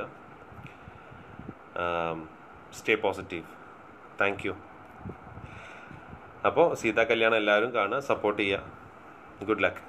Speaker 1: സ്റ്റേ പോസിറ്റീവ് താങ്ക് യു അപ്പോൾ സീതാ കല്യാണം എല്ലാവരും കാണുക സപ്പോർട്ട് ചെയ്യുക ഗുഡ് ലക്ക്